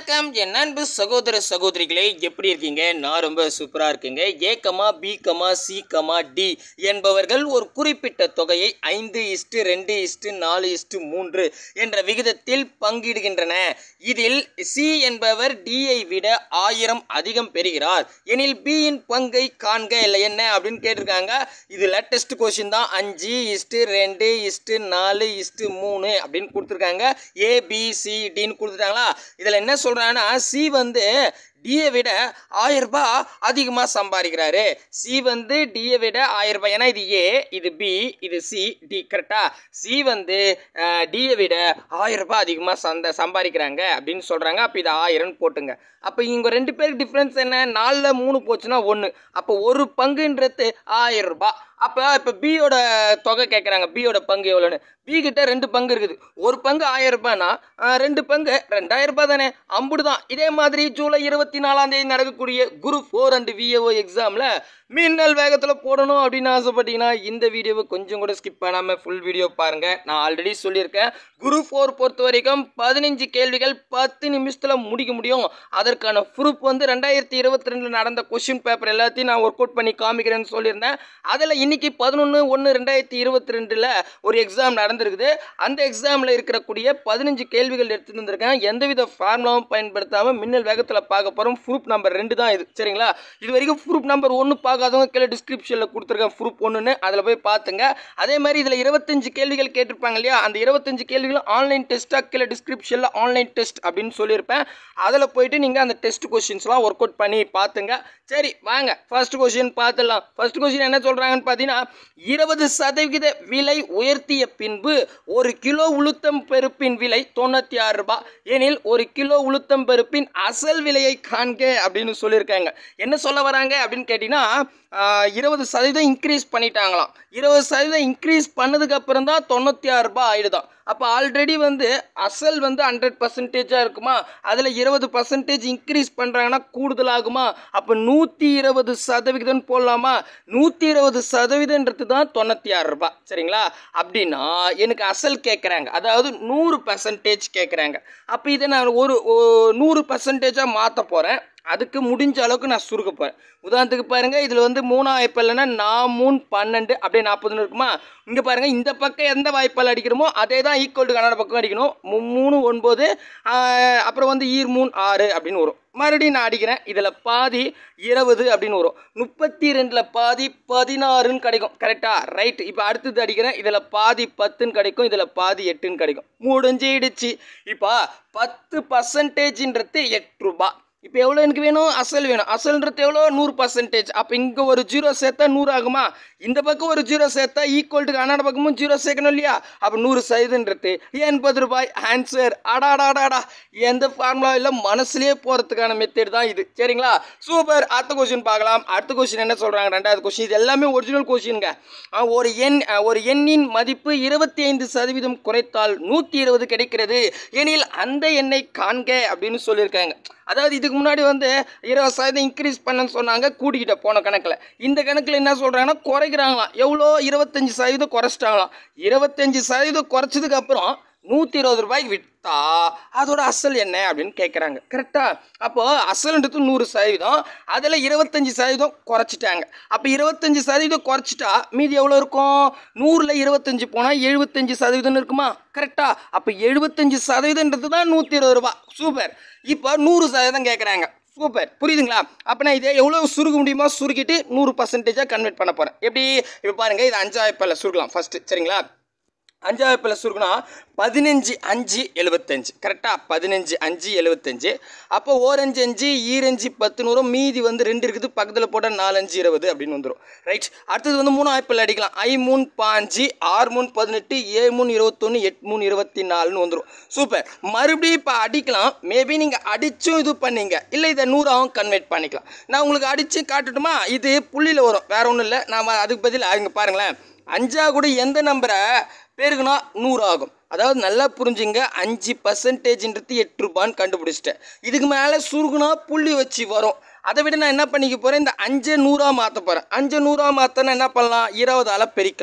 வணக்கம் என் அன்பு சகோதர சகோதரிகளே எப்படி இருக்கீங்க நான் ரொம்ப சூப்பராக இருக்குங்க A comma B comma C comma D என்பவர்கள் ஒரு குறிப்பிட்ட தொகையை ஐந்து இஸ்டு ரெண்டு இஸ்டு நாலு இஸ்டு மூன்று என்ற விகிதத்தில் பங்கிடுகின்றன இதில் சி என்பவர் டியை விட ஆயிரம் அதிகம் பெறுகிறார் எனில் பியின் பங்கை காண்க இல்லை என்ன அப்படின்னு கேட்டிருக்காங்க இது லேட்டஸ்ட் கொஷின் தான் அஞ்சு இஸ்டு ரெண்டு இஸ்டு நாலு இஸ்டு மூணு அப்படின்னு கொடுத்துருக்காங்க ஏபிசிடின்னு கொடுத்துட்டாங்களா இதில் என்ன சொல்கிறாங்கன்னா சி வந்து டியை விட ஆயிரம் ரூபாய் அதிகமாக சம்பாதிக்கிறாரு சி வந்து டியை விட ஆயிரம் ரூபாய் ஏன்னா இது ஏ இது பி இது சி டி கரெக்டா சி வந்து டியை விட ஆயிரம் ரூபாய் அதிகமாக சந்த சம்பாதிக்கிறாங்க அப்படின்னு சொல்கிறாங்க அப்போ இது ஆயிரம்னு போட்டுங்க அப்போ இங்கே ரெண்டு பேருக்கு டிஃப்ரென்ஸ் என்ன நாலில் மூணு போச்சுன்னா ஒன்று அப்போ ஒரு பங்குன்றது ஆயிரம் ரூபாய் அப்போ இப்போ பியோட தொகை கேட்குறாங்க பியோட பங்கு எவ்வளோன்னு பி கிட்ட ரெண்டு பங்கு இருக்குது ஒரு பங்கு ஆயிரம் ரூபாய்னா ஆஹ், ரெண்டு பங்கு ரெண்டாயிரம் ரூபாய் தானே அம்புடு தான் இதே மாதிரி ஜூலை இருபத்தி நாலாம் தேதி நடக்கக்கூடிய குரு ஃபோர் அண்ட் விஏஓ எக்ஸாமில் மின்னல் வேகத்தில் போடணும் அப்படின்னு ஆசைப்பட்டீங்கன்னா இந்த வீடியோவை கொஞ்சம் கூட ஸ்கிப் பண்ணாமல் ஃபுல் வீடியோ பாருங்கள் நான் ஆல்ரெடி சொல்லியிருக்கேன் குரு ஃபோர் பொறுத்த வரைக்கும் பதினஞ்சு கேள்விகள் பத்து நிமிஷத்தில் முடிக்க முடியும் அதற்கான ப்ரூஃப் வந்து ரெண்டாயிரத்தி இருபத்தி ரெண்டில் நடந்த கொஷின் பேப்பர் எல்லாத்தையும் நான் ஒர்க் அவுட் பண்ணி காமிக்கிறேன்னு சொல்லியிருந்தேன் அதில் இன்னைக்கு பதினொன்று ஒன்று ரெண்டாயிரத்தி இருபத்தி ரெண்டில் ஒரு எக்ஸாம் நடந்திருக்குது அந்த எக்ஸாமில் இருக்கக்கூடிய பதினஞ்சு கேள்விகள் எடுத்துட்டு வந்திருக்கேன் எந்தவித ஃபார்முலாவும் பயன்படுத்தாமல் மின்னல் வேகத்தில் பார்க்க போகிறோம் ப்ரூஃப் நம்பர் ரெண்டு தான் இது சரிங்களா இது வரைக்கும் ப்ரூஃப் நம்பர் ஒன்று பார்க்காதவங்க கீழே டிஸ்கிரிப்ஷனில் கொடுத்துருக்கேன் ப்ரூஃப் ஒன்றுன்னு அதில் போய் பார்த்துங்க அதே மாதிரி இதில் இருபத்தஞ்சு கேள்விகள் கேட்டிருப்பாங்க இல்லையா அந்த இருபத்தஞ்சு கேள்விகளும் ஆன்லைன் டெஸ்ட்டாக கீழே டிஸ்கிரிப்ஷனில் ஆன்லைன் டெஸ்ட் அப்படின்னு சொல்லியிருப்பேன் அதில் போயிட்டு நீங்கள் அந்த டெஸ்ட் கொஷின்ஸ்லாம் ஒர்க் அவுட் பண்ணி பார்த்துங்க சரி வாங்க ஃபர்ஸ்ட் கொஷின் பார்த்துடலாம் ஃபர்ஸ்ட் கொஷின் என்ன சொல்கிறாங்கன்னு பார்த்தீங்கன்னா இருபது சதவிகித விலை உயர்த்திய பின்பு ஒரு கிலோ உளுத்தம் பருப்பின் விலை தொண்ணூற்றி ஆறு ரூபாய் எனில் ஒரு கிலோ உளுத்தம் பருப்பின் அசல் விலையை காண்க அப்படின்னு சொல்லியிருக்காங்க என்ன சொல்ல வராங்க அப்படின்னு கேட்டிங்கன்னா இருபது சதவீதம் இன்க்ரீஸ் பண்ணிட்டாங்களாம் இருபது சதவீதம் இன்க்ரீஸ் பண்ணதுக்கு அப்புறம் தான் தொண்ணூற்றி ஆறு ரூபாய் ஆயிடுதான் அப்போ ஆல்ரெடி வந்து அசல் வந்து ஹண்ட்ரட் பர்சன்டேஜாக இருக்குமா அதில் இருபது பர்சன்டேஜ் இன்க்ரீஸ் பண்ணுறாங்கன்னா கூடுதலாகுமா அப்போ நூற்றி இருபது சதவிகிதம் போடலாமா நூற்றி இருபது சதவீதன்றது தான் தொண்ணூற்றி ஆறு ரூபாய் சரிங்களா அப்படின்னா எனக்கு அசல் கேட்குறாங்க அதாவது நூறு பர்சன்டேஜ் கேட்குறாங்க அப்போ இதை நான் ஒரு ஒ- நூறு பர்சன்டேஜாக மாற்ற போகிறேன் அதுக்கு முடிஞ்ச அளவுக்கு நான் சுருக்க போகிறேன் உதாரணத்துக்கு பாருங்கள் இதில் வந்து மூணா வாய்ப்பால்னா நான் மூணு பன்னெண்டு அப்படியே நாற்பதுன்னு இருக்குமா இங்கே பாருங்கள் இந்த பக்கம் எந்த வாய்ப்பால் அடிக்கிறோமோ அதே தான் ஈக்குவல் டு கன்னட பக்கம் அடிக்கணும் மூ- மூணு ஒன்பது ஆஹ், அப்புறம் வந்து ஈர் மூணு ஆறு அப்படின்னு வரும் மறுபடியும் நான் அடிக்கிறேன் இதில் பாதி இருபது அப்படின்னு வரும் முப்பத்தி ரெண்டில் பாதி பதினாறுன்னு கிடைக்கும் கரெக்டாக ரைட் இப்போ அடுத்தது அடிக்கிறேன் இதில் பாதி பத்துன்னு கிடைக்கும் இதில் பாதி எட்டுன்னு கிடைக்கும் முடிஞ்சிடுச்சு இப்போ பத்து பர்சன்டேஜ்ன்றது எட்டு ரூபாய் இப்போ எவ்வளோ எனக்கு வேணும் அசல் வேணும் அசல்ன்றது எவ்வளோ நூறு பர்சன்டேஜ் அப்போ இங்கே ஒரு ஜீரோ சேர்த்தா நூறு ஆகுமா இந்த பக்கம் ஒரு ஜீரோ சேர்த்தா ஈக்குவல் டு கன்னட பக்கமும் ஜீரோ சேர்க்கணும் இல்லையா அப்போ நூறு சதவீதன்றது எண்பது ரூபாய் ஆன்சர் அடாடாடாடா எந்த ஃபார்முலா இல்லை மனசுலேயே போகிறதுக்கான மெத்தட் தான் இது சரிங்களா சூப்பர் அடுத்த கொஸ்டின் பார்க்கலாம் அடுத்த கொஸ்டின் என்ன சொல்கிறாங்க ரெண்டாவது கொஸ்டின் இது எல்லாமே ஒரிஜினல் கொஸ்டின்ங்க ஒரு எண் அஹ், ஒரு எண்ணின் மதிப்பு இருபத்தி ஐந்து சதவீதம் குறைத்தால் நூற்றி இருபது கிடைக்கிறது எனில் அந்த எண்ணை காண்க அப்படின்னு சொல்லியிருக்காங்க அதாவது இதுக்கு முன்னாடி வந்து இருபது சதவீதம் இன்க்ரீஸ் பண்ணன்னு சொன்னாங்க கூட்டிக்கிட்ட போன கணக்கில் இந்த கணக்கில் என்ன சொல்கிறாங்கன்னா குறைக்கிறாங்களாம் எவ்வளோ இருபத்தஞ்சி சதவீதம் குறைச்சிட்டாங்களாம் இருபத்தஞ்சி சதவீதம் குறைச்சதுக்கு அப்புறம் நூற்றி இருபது ரூபாய்க்கு விற்றா அதோட அசல் என்ன அப்படின்னு கேட்குறாங்க கரெக்டாக அப்போ அசல்ன்றது நூறு சதவீதம் அதில் இருபத்தஞ்சி சதவீதம் குறைச்சிட்டாங்க அப்போ இருபத்தஞ்சி சதவீதம் குறைச்சிட்டா மீதி எவ்வளோ இருக்கும் நூறில் இருபத்தஞ்சி போனால் எழுபத்தஞ்சி சதவீதம் இருக்குமா கரெக்டாக அப்போ எழுபத்தஞ்சி சதவீதன்றது தான் நூற்றி இருபது ரூபா சூப்பர் இப்போ நூறு சதவீதம் கேட்குறாங்க சூப்பர் புரியுதுங்களா அப்போ நான் இதை எவ்வளோ சுருக்க முடியுமோ சுருக்கிட்டு நூறு பர்சன்டேஜாக கன்வெர்ட் பண்ண போகிறேன் எப்படி இப்போ பாருங்கள் இது அஞ்சாயிரப்பில் சுருக்கலாம் ஃபஸ்ட்டு சரிங்களா அஞ்சாயிரப்பில் சுருக்குனா பதினஞ்சு அஞ்சு எழுபத்தஞ்சு கரெக்டாக பதினஞ்சு அஞ்சு எழுபத்தஞ்சு அப்போ ஓரஞ்சு அஞ்சு ஈரஞ்சு பத்துன்னு வரும் மீதி வந்து ரெண்டு இருக்குது பக்கத்தில் போட்டால் நாலஞ்சு இருபது அப்படின்னு வந்துடும் ரைட் அடுத்தது வந்து மூணு ஆய்ப்பில் அடிக்கலாம் ஐ மூணு பாஞ்சு ஆறு மூணு பதினெட்டு ஏழு மூணு இருபத்தொன்று எட்டு மூணு இருபத்தி நாலுன்னு வந்துடும் சூப்பர் மறுபடியும் இப்போ அடிக்கலாம் மேபி நீங்கள் அடிச்சும் இது பண்ணீங்க இல்லை இதை நூறாகவும் கன்வெர்ட் பண்ணிக்கலாம் நான் உங்களுக்கு அடித்து காட்டட்டுமா இது புள்ளியில் வரும் வேற ஒன்றும் இல்லை நாம் அதுக்கு பதில் இங்கே பாருங்களேன் அஞ்சா கூட எந்த நம்பரை பெருகுனா நூறு ஆகும் அதாவது நல்லா புரிஞ்சுங்க அஞ்சு பர்சன்டேஜ்ன்றது எட்டு ரூபான்னு கண்டுபிடிச்சிட்டேன் இதுக்கு மேலே சுருகுனா புள்ளி வச்சு வரும் அதை விட நான் என்ன பண்ணிக்க போகிறேன் இந்த அஞ்சை நூறாக மாற்ற போகிறேன் அஞ்சை நூறாக மாற்றினா என்ன பண்ணலாம் இருபதால் பெருக்கலாம்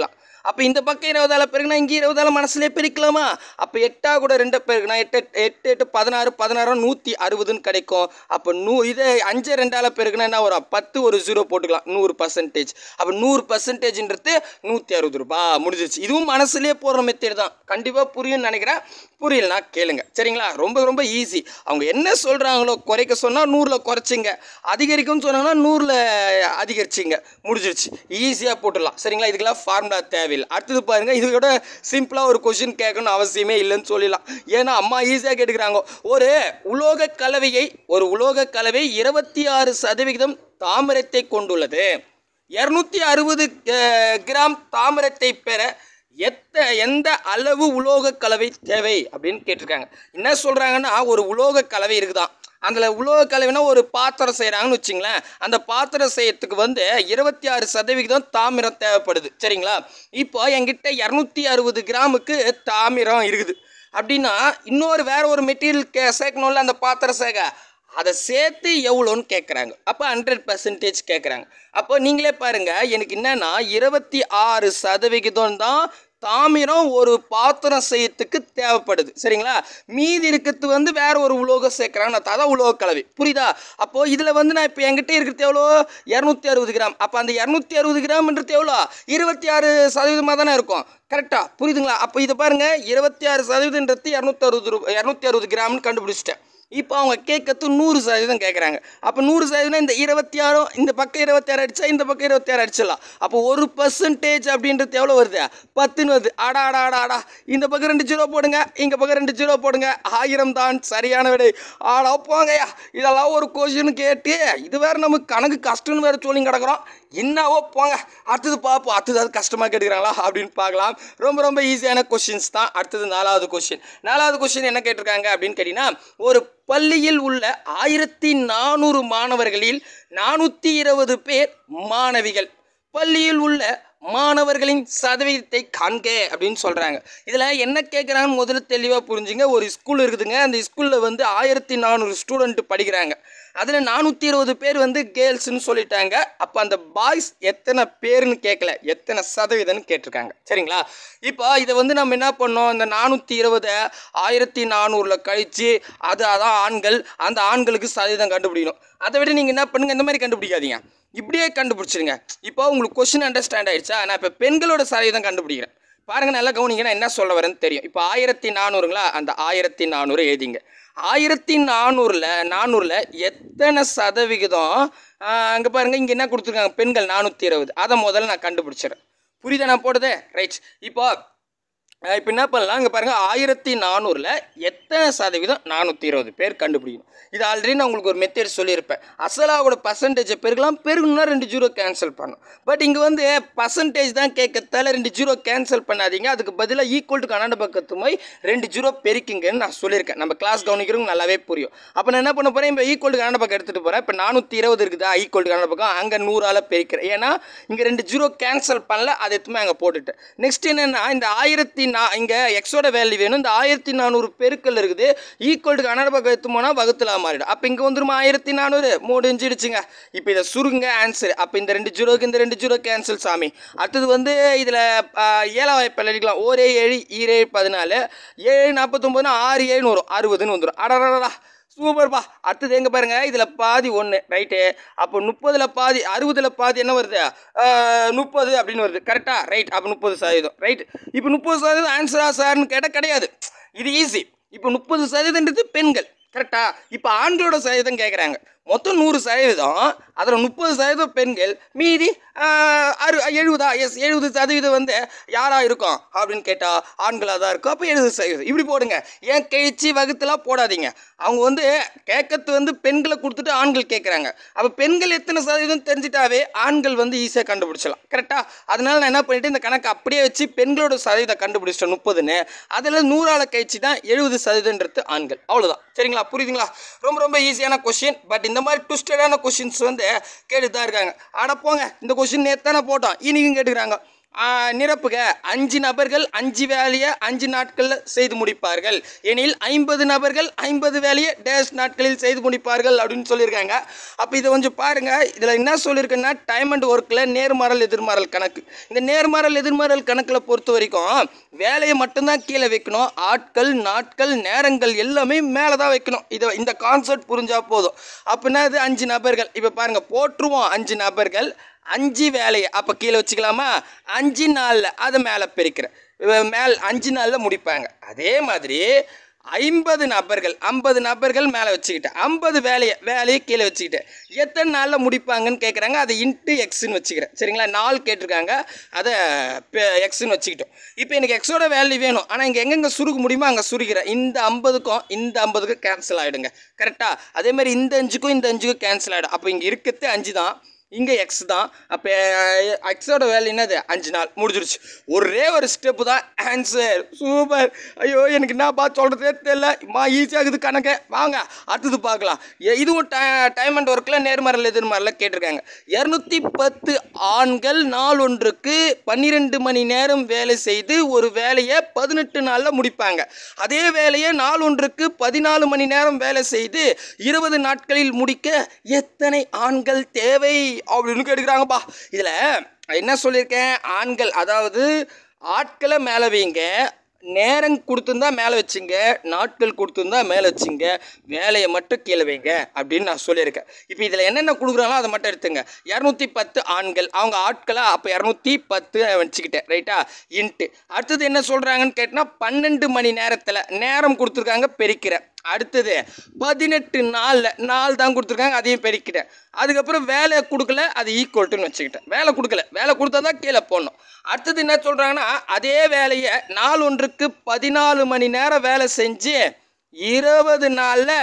அப்போ இந்த பக்கம் இருபதால பெருக்குனா இங்கே இருபதால மனசுலேயே பெருக்கலாமா அப்போ எட்டா கூட ரெண்டு பெருக்குனா எட்டு எட்டு எட்டு பதினாறு பதினாறு நூற்றி அறுபதுன்னு கிடைக்கும் அப்போ நூ இதை அஞ்சு ரெண்டால பெருக்குனா என்ன வரும் பத்து ஒரு ஜீரோ போட்டுக்கலாம் நூறு பர்சன்டேஜ் அப்போ நூறு பர்சன்டேஜ்ன்றது நூற்றி அறுபது ரூபாய் முடிஞ்சிச்சு இதுவும் மனசுலேயே போடுற மெத்தேட் தான் கண்டிப்பாக புரியும்னு நினைக்கிறேன் புரியலனா கேளுங்க சரிங்களா ரொம்ப ரொம்ப ஈஸி அவங்க என்ன சொல்கிறாங்களோ குறைக்க சொன்னால் நூறில் குறைச்சிங்க அதிகரிக்கும்னு சொன்னாங்கன்னா நூறில் அதிகரிச்சிங்க முடிஞ்சிருச்சு ஈஸியாக போட்டுடலாம் சரிங்களா இதுக்கெல்லாம் ஃபார்முலா தேவையில்லை அடுத்தது பாருங்கள் இது விட சிம்பிளாக ஒரு கொஷின் கேட்கணும்னு அவசியமே இல்லைன்னு சொல்லிடலாம் ஏன்னா அம்மா ஈஸியாக கேட்டுக்கிறாங்க ஒரு உலோக கலவையை ஒரு உலோக கலவை இருபத்தி ஆறு சதவிகிதம் தாமிரத்தை கொண்டுள்ளது இரநூத்தி அறுபது கிராம் தாமிரத்தை பெற எத்த எந்த அளவு உலோக கலவை தேவை அப்படின்னு கேட்டிருக்காங்க என்ன சொல்கிறாங்கன்னா ஒரு உலோக கலவை இருக்குதான் அதில் உலோக கலவைனா ஒரு பாத்திரம் செய்கிறாங்கன்னு வச்சுங்களேன் அந்த பாத்திரம் செய்யறதுக்கு வந்து இருபத்தி ஆறு சதவிகிதம் தாமிரம் தேவைப்படுது சரிங்களா இப்போ என்கிட்ட இரநூத்தி அறுபது கிராமுக்கு தாமிரம் இருக்குது அப்படின்னா இன்னொரு வேற ஒரு மெட்டீரியல் கே சேர்க்கணும்ல அந்த பாத்திரம் சேக அதை சேர்த்து எவ்வளோன்னு கேட்குறாங்க அப்போ ஹண்ட்ரட் பர்சன்டேஜ் கேட்குறாங்க அப்போ நீங்களே பாருங்கள் எனக்கு என்னென்னா இருபத்தி ஆறு சதவிகிதம் தான் தாமிரம் ஒரு பாத்திரம் செய்யறதுக்கு தேவைப்படுது சரிங்களா மீதி இருக்கிறது வந்து வேற ஒரு உலோகம் சேர்க்குறாங்க நான் அதான் உலோக கலவை புரியுதா அப்போது இதில் வந்து நான் இப்போ என்கிட்ட இருக்கிறது எவ்வளோ இரநூத்தி அறுபது கிராம் அப்போ அந்த இரநூத்தி அறுபது கிராம்ன்றது எவ்வளோ இருபத்தி ஆறு சதவீதமாக தானே இருக்கும் கரெக்டாக புரியுதுங்களா அப்போ இதை பாருங்கள் இருபத்தி ஆறு சதவீதன்றது இரநூத்தி அறுபது ரூபா இரநூத்தி அறுபது கிராம்னு கண்டுபிடிச்சிட்டேன் இப்போ அவங்க கேட்கறது நூறு சதவீதம் கேட்குறாங்க அப்போ நூறு சதவீதம் இந்த இருபத்தி ஆறும் இந்த பக்கம் இருபத்தி ஆறு அடிச்சா இந்த பக்கம் இருபத்தி ஆறு அடிச்சிடலாம் அப்போ ஒரு பர்சன்டேஜ் அப்படின்றது எவ்வளோ வருது பத்துன்னு வருது ஆடா ஆடா ஆடா ஆடா இந்த பக்கம் ரெண்டு ஜீரோ போடுங்க இங்கே பக்கம் ரெண்டு ஜீரோ போடுங்க ஆயிரம் தான் சரியான விடை ஆடா போங்கய்யா இதெல்லாம் ஒரு கொஷின் கேட்டு இது வேறு நமக்கு கணக்கு கஷ்டம்னு வேறு சொல்லி கிடக்குறோம் என்னவோ போங்க அடுத்தது பார்ப்போம் அடுத்தது அது கஷ்டமாக கேட்டுக்கிறாங்களா அப்படின்னு பார்க்கலாம் ரொம்ப ரொம்ப ஈஸியான கொஷின்ஸ் தான் அடுத்தது நாலாவது கொஷின் நாலாவது கொஷின் என்ன கேட்டிருக்காங்க அப்படின்னு கேட்டிங்கன்னா ஒரு பள்ளியில் உள்ள ஆயிரத்தி நானூறு மாணவர்களில் நானூற்றி இருபது பேர் மாணவிகள் பள்ளியில் உள்ள மாணவர்களின் சதவீதத்தை காண்க அப்படின்னு சொல்கிறாங்க இதில் என்ன கேட்குறாங்கன்னு முதல்ல தெளிவாக புரிஞ்சுங்க ஒரு ஸ்கூல் இருக்குதுங்க அந்த ஸ்கூலில் வந்து ஆயிரத்தி நானூறு ஸ்டூடெண்ட் படிக்கிறாங்க அதில் நானூற்றி இருபது பேர் வந்து கேர்ள்ஸ்னு சொல்லிட்டாங்க அப்போ அந்த பாய்ஸ் எத்தனை பேர்னு கேட்கல எத்தனை சதவீதம்னு கேட்டிருக்காங்க சரிங்களா இப்போ இதை வந்து நம்ம என்ன பண்ணோம் இந்த நானூற்றி இருபதை ஆயிரத்தி நானூறில் கழித்து அது அதான் ஆண்கள் அந்த ஆண்களுக்கு சதவீதம் கண்டுபிடிக்கணும் அதை விட நீங்கள் என்ன பண்ணுங்கள் இந்த மாதிரி கண்டுபிடிக்காதீங்க இப்படியே கண்டுபிடிச்சிருங்க இப்போ உங்களுக்கு கொஷின் அண்டர்ஸ்டாண்ட் ஆயிடுச்சா நான் இப்போ பெண்களோட சதவீதம் கண்டுபிடிக்கிறேன் பாருங்க நல்லா கவனிங்க நான் என்ன சொல்ல வரேன்னு தெரியும் இப்போ ஆயிரத்தி நானூறுங்களா அந்த ஆயிரத்தி நானூறு எழுதிங்க ஆயிரத்தி நானூறில் நானூறில் எத்தனை சதவிகிதம் அங்கே பாருங்கள் இங்கே என்ன கொடுத்துருக்காங்க பெண்கள் நானூற்றி இருபது அதை முதல்ல நான் கண்டுபிடிச்சிடுறேன் புரியுதா நான் போடுதே ரைட் இப்போ இப்போ என்ன பண்ணலாம் இங்கே பாருங்கள் ஆயிரத்தி நானூறில் எத்தனை சதவீதம் நானூற்றி இருபது பேர் கண்டுபிடிக்கணும் இது ஆல்ரெடி நான் உங்களுக்கு ஒரு மெத்தட் சொல்லியிருப்பேன் அசலாவோட பர்சன்டேஜை பெருக்கலாம் பெருகணும்னா ரெண்டு ஜீரோ கேன்சல் பண்ணும் பட் இங்கே வந்து பர்சன்டேஜ் தான் கேட்கறதால ரெண்டு ஜீரோ கேன்சல் பண்ணாதீங்க அதுக்கு பதிலாக ஈக்குவல் டு கன்னட பக்கத்து போய் ரெண்டு ஜீரோ பெருக்கிங்கன்னு நான் சொல்லியிருக்கேன் நம்ம கிளாஸ் கவனிக்கிறவங்க நல்லாவே புரியும் அப்போ நான் என்ன பண்ண போகிறேன் இப்போ ஈக்குவல் டு கன்னட பக்கம் எடுத்துகிட்டு போகிறேன் இப்போ நானூற்றி இருபது இருக்குதா ஈக்குவல் டு கன்னட பக்கம் அங்கே நூறால் பெருக்கிறேன் ஏன்னா இங்கே ரெண்டு ஜீரோ கேன்சல் பண்ணல அதை எத்துமே அங்கே போட்டுட்டேன் நெக்ஸ்ட் என்னென்னா இந்த ஆயிரத்தி நா இங்கே எக்ஸோட வேல்யூ வேணும் இந்த ஆயிரத்தி நானூறு பெருக்கல் இருக்குது ஈக்குவல் டு கன்னட பக்கம் எடுத்து போனால் வகுத்தில் மாறிடும் அப்போ இங்கே வந்துருமா ஆயிரத்தி நானூறு முடிஞ்சிடுச்சுங்க இப்போ இதை சுருங்க ஆன்சர் அப்போ இந்த ரெண்டு ஜீரோக்கு இந்த ரெண்டு ஜீரோ கேன்சல் சாமி அடுத்தது வந்து இதில் ஏழாம் வாய்ப்பில் அடிக்கலாம் ஒரே ஏழு ஈரேழு பதினாலு ஏழு நாற்பத்தொம்போதுனா ஆறு ஏழுன்னு வரும் அறுபதுன்னு வந்துடும் அடடா சூப்பர்ப்பா அடுத்தது எங்கே பாருங்க இதில் பாதி ஒன்று ரைட்டு அப்போ முப்பதில் பாதி அறுபதில் பாதி என்ன வருது முப்பது அப்படின்னு வருது கரெக்டாக ரைட் அப்போ முப்பது சதவீதம் ரைட் இப்போ முப்பது சதவீதம் ஆன்சரா சார்னு கேட்டால் கிடையாது இது ஈஸி இப்போ முப்பது சதவீதன்றது பெண்கள் கரெக்டா இப்போ ஆண்களோட சதவீதம் கேட்குறாங்க மொத்தம் நூறு சதவீதம் அதில் முப்பது சதவீதம் பெண்கள் மீதி ஆஹ், அறு எழுபதா எஸ் எழுபது சதவீதம் வந்து யாராக இருக்கும் அப்படின்னு கேட்டால் ஆண்களாக தான் இருக்கும் அப்போ எழுபது சதவீதம் இப்படி போடுங்க ஏன் கழிச்சு வகுத்துலாம் போடாதீங்க அவங்க வந்து கேட்கறது வந்து பெண்களை கொடுத்துட்டு ஆண்கள் கேட்குறாங்க அப்போ பெண்கள் எத்தனை சதவீதம் தெரிஞ்சிட்டாவே ஆண்கள் வந்து ஈஸியாக கண்டுபிடிச்சலாம் கரெக்டாக அதனால நான் என்ன பண்ணிட்டு இந்த கணக்கு அப்படியே வச்சு பெண்களோட சதவீதம் கண்டுபிடிச்சிட்டேன் முப்பதுன்னு அதில் நூறால் கழிச்சு தான் எழுபது சதவீதன்றது ஆண்கள் அவ்வளோதான் சரிங்களா புரியுதுங்களா ரொம்ப ரொம்ப ஈஸியான கொஷின் பட் இந்த மாதிரி ட்விஸ்டடான கொஷின்ஸ் வந்து கேட்டு தான் இருக்காங்க ஆட போங்க இந்த கொஷின் நேற்று தானே போட்டோம் இன்றைக்கும் கேட்டுக்கிறாங்க ஆ, நிரப்புக அஞ்சு நபர்கள் அஞ்சு வேலையை அஞ்சு நாட்களில் செய்து முடிப்பார்கள் எனில் ஐம்பது நபர்கள் ஐம்பது வேலையை டேஷ் நாட்களில் செய்து முடிப்பார்கள் அப்படின்னு சொல்லியிருக்காங்க அப்போ இதை கொஞ்சம் பாருங்கள் இதில் என்ன சொல்லியிருக்குன்னா டைம் அண்ட் ஒர்க்கில் நேர்மாறல் எதிர்மாறல் கணக்கு இந்த நேர்மாறல் எதிர்மாறல் கணக்கில் பொறுத்த வரைக்கும் வேலையை மட்டும்தான் கீழே வைக்கணும் ஆட்கள் நாட்கள் நேரங்கள் எல்லாமே மேலே தான் வைக்கணும் இதை இந்த கான்செப்ட் புரிஞ்சால் போதும் அப்படின்னா இது அஞ்சு நபர்கள் இப்போ பாருங்கள் போட்டுருவோம் அஞ்சு நபர்கள் அஞ்சு வேலையை அப்போ கீழே வச்சுக்கலாமா அஞ்சு நாளில் அதை மேலே பிரிக்கிறேன் மேல் அஞ்சு நாளில் முடிப்பாங்க அதே மாதிரி ஐம்பது நபர்கள் ஐம்பது நபர்கள் மேலே வச்சுக்கிட்டேன் ஐம்பது வேலையை வேலையை கீழே வச்சுக்கிட்டேன் எத்தனை நாளில் முடிப்பாங்கன்னு கேட்குறாங்க அதை இன்ட்டு எக்ஸ்ன்னு வச்சுக்கிறேன் சரிங்களா நாள் கேட்டிருக்காங்க அதை எக்ஸ்ன்னு வச்சுக்கிட்டோம் இப்போ எனக்கு எக்ஸோட வேல்யூ வேணும் ஆனால் இங்கே எங்கெங்கே சுருக்க முடியுமோ அங்கே சுருக்கிறேன் இந்த ஐம்பதுக்கும் இந்த ஐம்பதுக்கும் கேன்சல் ஆகிடுங்க கரெக்டாக அதே மாதிரி இந்த அஞ்சுக்கும் இந்த அஞ்சுக்கும் கேன்சல் ஆகிடும் அப்போ இங்கே இருக்கிறது அஞ்சு தான் இங்கே எக்ஸ் தான் அப்போ எக்ஸோட வேல்யூ என்னது அஞ்சு நாள் முடிஞ்சிருச்சு ஒரே ஒரு ஸ்டெப்பு தான் ஆன்சர் சூப்பர் ஐயோ எனக்கு என்னப்பா சொல்கிறதே தெரியல மா ஈஸியாகுது கணக்கு வாங்க அடுத்தது பார்க்கலாம் எ- இதுவும் டைம் அண்ட் ஒர்க்கில் நேர்மறையில் எதிர்மறையில் கேட்டிருக்காங்க இரநூத்தி பத்து ஆண்கள் நாள் ஒன்றுக்கு பன்னிரெண்டு மணி நேரம் வேலை செய்து ஒரு வேலையை பதினெட்டு நாளில் முடிப்பாங்க அதே வேலையை நாள் ஒன்றுக்கு பதினாலு மணி நேரம் வேலை செய்து இருபது நாட்களில் முடிக்க எத்தனை ஆண்கள் தேவை அப்படின்னு கேட்டுக்கிறாங்கப்பா இதில் என்ன சொல்லியிருக்கேன் ஆண்கள் அதாவது ஆட்களை மேலே வைங்க நேரம் கொடுத்துருந்தா மேலே வச்சுங்க நாட்கள் கொடுத்துருந்தா மேலே வச்சுங்க வேலையை மட்டும் கீழே வைங்க அப்படின்னு நான் சொல்லியிருக்கேன் இப்போ இதில் என்னென்ன கொடுக்குறாங்களோ அதை மட்டும் எடுத்துங்க இரநூத்தி பத்து ஆண்கள் அவங்க ஆட்களா அப்போ இரநூத்தி பத்து வச்சுக்கிட்டேன் ரைட்டா இன்ட்டு அடுத்தது என்ன சொல்கிறாங்கன்னு கேட்டால் பன்னெண்டு மணி நேரத்தில் நேரம் கொடுத்துருக்காங்க பெருக்கிறேன் அடுத்தது பதினெட்டு நாளில் நாள் தான் கொடுத்துருக்காங்க அதையும் பெருக்கிட்டேன் அதுக்கப்புறம் வேலை கொடுக்கல அது ஈக்குவல்ட்டுன்னு வச்சுக்கிட்டேன் வேலை கொடுக்கல வேலை கொடுத்தா தான் கீழே போடணும் அடுத்தது என்ன சொல்கிறாங்கன்னா அதே வேலையை நாள் ஒன்றுக்கு பதினாலு மணி நேரம் வேலை செஞ்சு இருபது நாளில்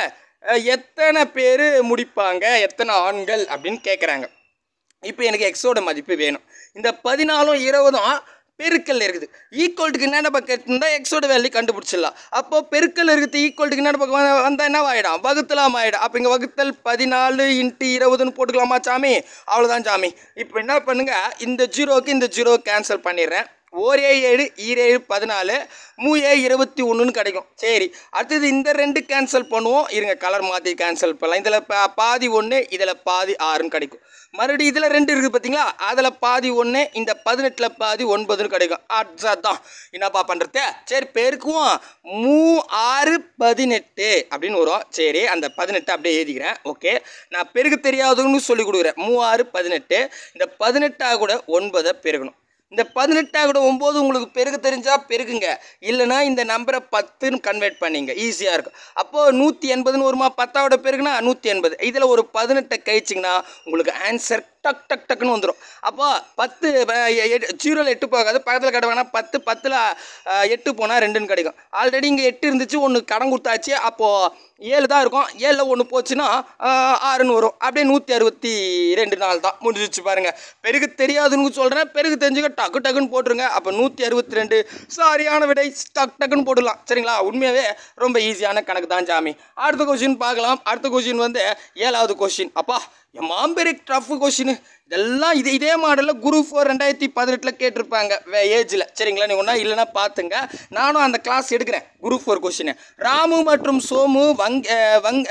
எத்தனை பேர் முடிப்பாங்க எத்தனை ஆண்கள் அப்படின்னு கேட்குறாங்க இப்போ எனக்கு எக்ஸோட மதிப்பு வேணும் இந்த பதினாலும் இருபதும் பெருக்கல் இருக்குது ஈக்குவல்ட்டுக்கு என்னென்ன பக்கம் இருந்தால் எக்ஸோட வேல்யூ கண்டுபிடிச்சிடலாம் அப்போ பெருக்கல் இருக்குது ஈக்குவல்ட்டுக்கு என்னென்ன பக்கம் வந்தால் என்ன ஆகிடும் வகுத்தலாம் ஆகிடும் அப்போ இங்கே வகுத்தல் பதினாலு இன்ட்டு இருபதுன்னு போட்டுக்கலாமா சாமி அவ்வளோதான் சாமி இப்போ என்ன பண்ணுங்க இந்த ஜீரோவுக்கு இந்த ஜீரோ கேன்சல் பண்ணிடுறேன் ஓரே ஏழு ஈரேழு பதினாலு மூஏ இருபத்தி ஒன்றுன்னு கிடைக்கும் சரி அடுத்தது இந்த ரெண்டு கேன்சல் பண்ணுவோம் இருங்க கலர் மாற்றி கேன்சல் பண்ணலாம் இதில் பா பாதி ஒன்று இதில் பாதி ஆறுன்னு கிடைக்கும் மறுபடியும் இதில் ரெண்டு இருக்குது பார்த்தீங்களா அதில் பாதி ஒன்று இந்த பதினெட்டில் பாதி ஒன்பதுன்னு கிடைக்கும் அதுதான் என்னப்பா பண்ணுறது சரி பெருக்குவோம் மூ ஆறு பதினெட்டு அப்படின்னு வரும் சரி அந்த பதினெட்டு அப்படியே எழுதிக்கிறேன் ஓகே நான் பெருக்க தெரியாதுன்னு சொல்லி கொடுக்குறேன் மூ ஆறு பதினெட்டு இந்த பதினெட்டாக கூட ஒன்பதை பெருக்கணும் இந்த பதினெட்டாக கூட ஒம்பது உங்களுக்கு பெருக்க தெரிஞ்சால் பெருக்குங்க இல்லைனா இந்த நம்பரை பத்துன்னு கன்வெர்ட் பண்ணிங்க ஈஸியாக இருக்கும் அப்போது நூற்றி எண்பதுன்னு வருமா பத்தாவோட பெருக்குனா நூற்றி எண்பது இதில் ஒரு பதினெட்டை கழிச்சிங்கன்னா உங்களுக்கு ஆன்சர் டக் டக் டக்குன்னு வந்துடும் அப்போ பத்து ஜீரோவில் எட்டு போகாது பக்கத்தில் கிடவானா பத்து பத்தில் எட்டு போனால் ரெண்டுன்னு கிடைக்கும் ஆல்ரெடி இங்கே எட்டு இருந்துச்சு ஒன்று கடன் கொடுத்தாச்சு அப்போது ஏழு தான் இருக்கும் ஏழில் ஒன்று போச்சுன்னா ஆஹ், ஆறுன்னு வரும் அப்படியே நூற்றி அறுபத்தி ரெண்டு நாள் தான் முடிஞ்சிச்சு பாருங்கள் பெருகு தெரியாதுன்னு சொல்கிறேன் பெருகு தெரிஞ்சுக்க டக்கு டக்குன்னு போட்டுருங்க அப்போ நூற்றி அறுபத்தி ரெண்டு சரியான விடை டக் டக்குன்னு போட்டுடலாம் சரிங்களா உண்மையாகவே ரொம்ப ஈஸியான கணக்கு தான் சாமி அடுத்த கொஷின் பார்க்கலாம் அடுத்த கொஷின் வந்து ஏழாவது கொஷின் அப்பா எம்மாம் பெரிய டஃப் கொஷின் இதெல்லாம் இது இதே மாடலில் குரு ஃபோர் ரெண்டாயிரத்தி பதினெட்டில் கேட்டிருப்பாங்க ஏஜில் சரிங்களா நீங்கள் ஒன்றா இல்லைன்னா பார்த்துங்க நானும் அந்த கிளாஸ் எடுக்கிறேன் குரு ஃபோர் கொஷின் ராமு மற்றும் சோமு வங் அஹ் வங்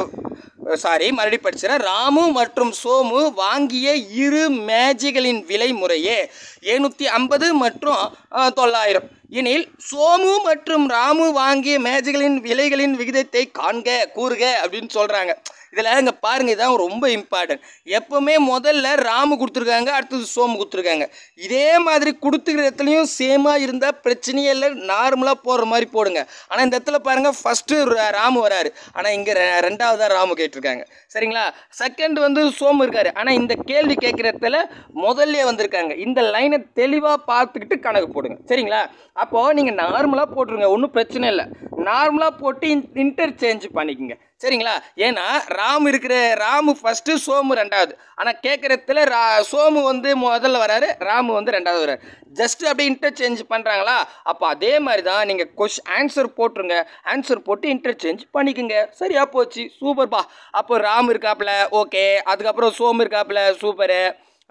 சாரி மறுபடியும் படிச்சுறேன் ராமு மற்றும் சோமு வாங்கிய இரு மேஜைகளின் விலை முறையே எழுநூற்றி ஐம்பது மற்றும் அஹ், தொள்ளாயிரம் எனில் சோமு மற்றும் ராமு வாங்கிய மேஜைகளின் விலைகளின் விகிதத்தை காண்க கூறுக அப்படின்னு சொல்கிறாங்க இதில் இங்கே பாருங்கள் இதான் ரொம்ப இம்பார்ட்டன்ட் எப்போவுமே முதல்ல ராமு கொடுத்துருக்காங்க அடுத்தது சோமு கொடுத்துருக்காங்க இதே மாதிரி கொடுத்துக்கிற இடத்துலையும் சேமாக இருந்தால் பிரச்சனையே இல்லை நார்மலாக போடுற மாதிரி போடுங்க ஆனால் இந்த இடத்துல பாருங்கள் ஃபஸ்ட்டு ராமு வராரு ஆனால் இங்கே ரெண்டாவதாக ராமு கேட்டிருக்காங்க சரிங்களா செகண்ட் வந்து சோமு இருக்காரு ஆனால் இந்த கேள்வி கேட்குற இடத்துல முதல்ல வந்திருக்காங்க இந்த லைனை தெளிவாக பார்த்துக்கிட்டு கணக்கு போடுங்க சரிங்களா அப்போது நீங்கள் நார்மலாக போட்டுருங்க ஒன்றும் பிரச்சனை இல்லை நார்மலாக போட்டு இன்டர்சேஞ்ச் பண்ணிக்கோங்க சரிங்களா ஏன்னா ராமு இருக்கிற ராமு ஃபஸ்ட்டு சோமு ரெண்டாவது ஆனால் கேட்குறதுல ரா சோமு வந்து முதல்ல வராரு ராமு வந்து ரெண்டாவது வராரு ஜஸ்ட் அப்படியே இன்டர்சேஞ்ச் பண்ணுறாங்களா அப்போ அதே மாதிரி தான் நீங்கள் கொஷ் ஆன்சர் போட்டுருங்க ஆன்சர் போட்டு இன்டர்சேஞ்ச் பண்ணிக்கோங்க சரியா போச்சு சூப்பர்ப்பா அப்போ ராமு இருக்காப்புல ஓகே அதுக்கப்புறம் சோமு இருக்காப்புல சூப்பரு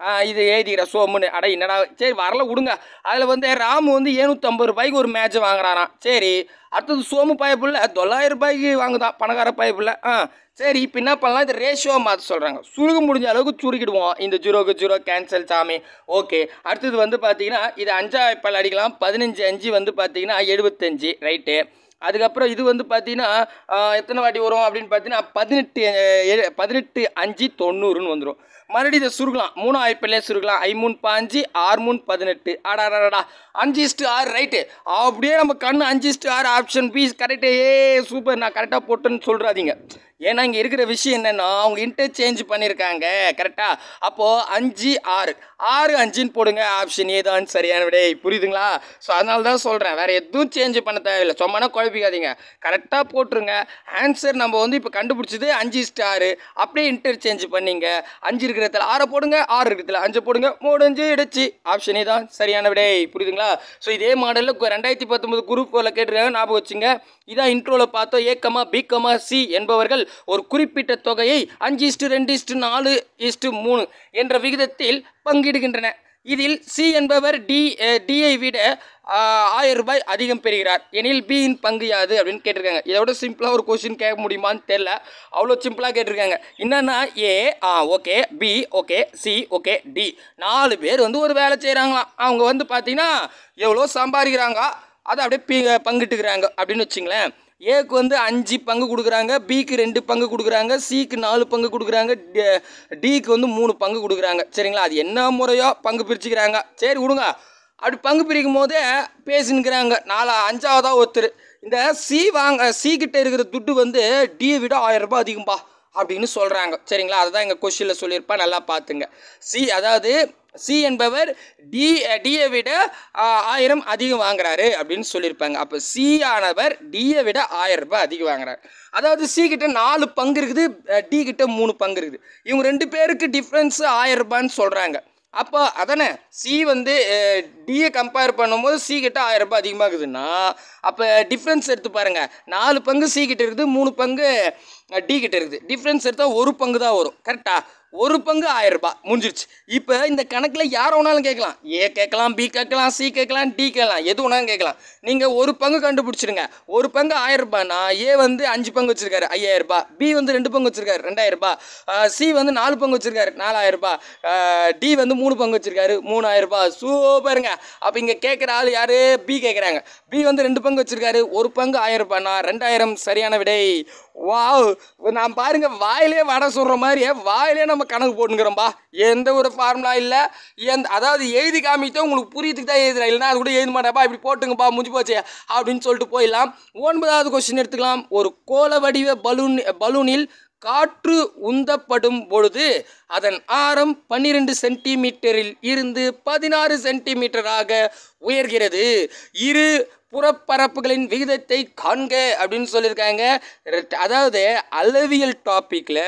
ஆ, இது எழுதிக்கிற சோமுன்னு அட என்னடா சரி வரல விடுங்க அதில் வந்து ராமு வந்து ஏழ்நூற்றம்பது ரூபாய்க்கு ஒரு மேட்ச் வாங்குறாராம் சரி அடுத்தது சோமு பாயப்புள்ள தொள்ளாயிரம் ரூபாய்க்கு வாங்குதான் பணக்கார பாயப்புள்ள ஆ சரி இப்போ என்ன பண்ணலாம் இது ரேஷியோ மாற்ற சொல்கிறாங்க சுருக முடிஞ்ச அளவுக்கு சுருக்கிடுவோம் இந்த ஜீரோக்கு ஜீரோ கேன்சல் சாமி ஓகே அடுத்தது வந்து பார்த்தீங்கன்னா இது அஞ்சா பல் அடிக்கலாம் பதினஞ்சு அஞ்சு வந்து பார்த்தீங்கன்னா எழுபத்தஞ்சு ரைட்டு அதுக்கப்புறம் இது வந்து பார்த்தீங்கன்னா ஆ, எத்தனை வாட்டி வரும் அப்படின்னு பார்த்தீங்கன்னா பதினெட்டு அஹ், ஏழு- பதினெட்டு அஞ்சு தொண்ணூறுன்னு வந்துடும் மறுபடியும் இதை சுருக்கலாம் மூணு ஐப்பிலே சுருக்கலாம் ஐ மூணு பாஞ்சு ஆறு மூணு பதினெட்டு ஆடாடாடா அஞ்சு இஸ்ட்டு ஆறு ரைட்டு அப்படியே நம்ம கண்ணு அஞ்சு இஸ்ட்டு ஆறு ஆப்ஷன் பீஸ் கரெக்டாக ஏ சூப்பர் நான் கரெக்டாக போட்டேன்னு சொல்கிறாதீங்க ஏன்னா இங்கே இருக்கிற விஷயம் என்னென்னா அவங்க இன்டர்சேஞ்ச் பண்ணியிருக்காங்க கரெக்டாக அப்போது அஞ்சு ஆறு ஆறு அஞ்சுன்னு போடுங்க ஆப்ஷன் ஏ தான் சரியான விடை புரியுதுங்களா ஸோ அதனால தான் சொல்கிறேன் வேறு எதுவும் சேஞ்ச் பண்ண தேவையில்லை சும்மானா குழப்பிக்காதீங்க கரெக்டாக போட்டுருங்க ஆன்சர் நம்ம வந்து இப்போ கண்டுபிடிச்சது அஞ்சு ஸ்டாரு அப்படியே இன்டர்சேஞ்ச் பண்ணீங்க அஞ்சு இருக்கிறதுல ஆறை போடுங்க ஆறு இருக்கிறதுல அஞ்சு போடுங்க முடிஞ்சு இடிச்சு ஆப்ஷனே தான் சரியான விடை புரியுதுங்களா ஸோ இதே மாடலில் ரெண்டாயிரத்தி பத்தொன்பது குரூப் போல கேட்டிருக்காங்க ஞாபகம் வச்சுங்க இதான் இன்ட்ரோவில் பார்த்தோம் ஏக்கமா பிகமா சி என்பவர்கள் ஒரு குறிப்பிட்ட தொகையை அஞ்சு இஸ்டு ரெண்டு இஸ்டு நாலு இஸ்டு மூணு என்ற விகிதத்தில் பங்கிடுகின்றன இதில் சி என்பவர் டி டியை விட ஆஹ், ஆயிரம் ரூபாய் அதிகம் பெறுகிறார் எனில் பியின் பங்கு யாது அப்படின்னு கேட்டிருக்காங்க இதை விட சிம்பிளாக ஒரு கொஸ்டின் கேட்க முடியுமான்னு தெரில அவ்வளோ சிம்பிளாக கேட்டிருக்காங்க என்னன்னா ஏ ஆ okay B okay C okay D நாலு பேர் வந்து ஒரு வேலை செய்கிறாங்களாம் அவங்க வந்து பார்த்தீங்கன்னா எவ்வளோ சம்பாதிக்கிறாங்க அதை அப்படியே பி பங்கிட்டுக்கிறாங்க அப்படின்னு வச்சுங்களேன் ஏக்கு வந்து அஞ்சு பங்கு கொடுக்குறாங்க பிக்கு ரெண்டு பங்கு கொடுக்குறாங்க சிக்கு நாலு பங்கு கொடுக்குறாங்க டிக்கு வந்து மூணு பங்கு கொடுக்குறாங்க சரிங்களா அது என்ன முறையோ பங்கு பிரிச்சுக்கிறாங்க சரி விடுங்க அப்படி பங்கு பிரிக்கும் போதே பேசினுக்கிறாங்க நாலு அஞ்சாவதாக ஒருத்தர் இந்த சி வாங்க சி கிட்ட இருக்கிற துட்டு வந்து டியை விட ஆயிரம் ரூபாய் அதிகம்பா அப்படின்னு சொல்கிறாங்க சரிங்களா அதுதான் எங்கள் கொஷினில் சொல்லியிருப்பா நல்லா பார்த்துங்க சி அதாவது சி என்பவர் டி டியை விட ஆ, ஆயிரம் அதிகம் வாங்குறாரு அப்படின்னு சொல்லியிருப்பாங்க அப்போ சி ஆனவர் டியை விட ஆயிரம் ரூபாய் அதிகம் வாங்குறாரு அதாவது சி கிட்ட நாலு பங்கு இருக்குது டி கிட்ட மூணு பங்கு இருக்குது இவங்க ரெண்டு பேருக்கு டிஃப்ரென்ஸ் ஆயிரம் ரூபான்னு சொல்கிறாங்க அப்போ அதானே சி வந்து டியை கம்பேர் பண்ணும்போது சி கிட்ட ஆயிரம் ரூபாய் அதிகமாக இருக்குதுன்னா அப்போ டிஃப்ரென்ஸ் எடுத்து பாருங்கள் நாலு பங்கு சி கிட்ட இருக்குது மூணு பங்கு டி கிட்ட இருக்குது டிஃப்ரென்ஸ் எடுத்தால் ஒரு பங்கு தான் வரும் கரெக்டாக ஒரு பங்கு ஆயிரம் ரூபாய் முடிஞ்சிருச்சு இப்போ இந்த கணக்கில் யாரை வேணாலும் கேட்கலாம் ஏ கேட்கலாம் பி கேட்கலாம் சி கேட்கலாம் டி கேட்கலாம் எது வேணாலும் கேட்கலாம் நீங்கள் ஒரு பங்கு கண்டுபிடிச்சிடுங்க ஒரு பங்கு ஆயிரம் ரூபாய்னா ஏ வந்து அஞ்சு பங்கு வச்சிருக்காரு ஐயாயிரம் ரூபாய் பி வந்து ரெண்டு பங்கு வச்சிருக்காரு ரெண்டாயிரம் ரூபாய் சி வந்து நாலு பங்கு வச்சிருக்காரு நாலாயிரம் ரூபாய் டி வந்து மூணு பங்கு வச்சிருக்காரு மூணாயிரம் ரூபாய் சூப்பருங்க அப்போ இங்கே கேட்குற ஆள் யாரு பி கேட்குறாங்க பி வந்து ரெண்டு பங்கு வச்சிருக்காரு ஒரு பங்கு ஆயிரம் ரூபாய்னா ரெண்டாயிரம் சரியான விடை வாவ் நான் பாருங்க வாயிலே வடை சொல்கிற மாதிரி வாயிலே நம்ம கணக்கு போட்டுக்கிறோம்பா எந்த ஒரு ஃபார்முலா இல்லை எந்த அதாவது எழுதி காமிச்சா உங்களுக்கு புரியதுக்கு தான் எழுதுறேன் இல்லைன்னா அது கூட எழுத மாட்டேப்பா இப்படி போட்டுங்கப்பா முடிஞ்சு போச்சு அப்படின்னு சொல்லிட்டு போயிடலாம் ஒன்பதாவது கொஸ்டின் எடுத்துக்கலாம் ஒரு கோள வடிவ பலூன் பலூனில் காற்று உந்தப்படும் பொழுது அதன் ஆரம் பன்னிரெண்டு சென்டிமீட்டரில் இருந்து பதினாறு சென்டிமீட்டராக உயர்கிறது இரு புறப்பரப்புகளின் விகிதத்தை காண்க அப்படின்னு சொல்லியிருக்காங்க ரெட்- அதாவது அளவியல் டாப்பிக்கில்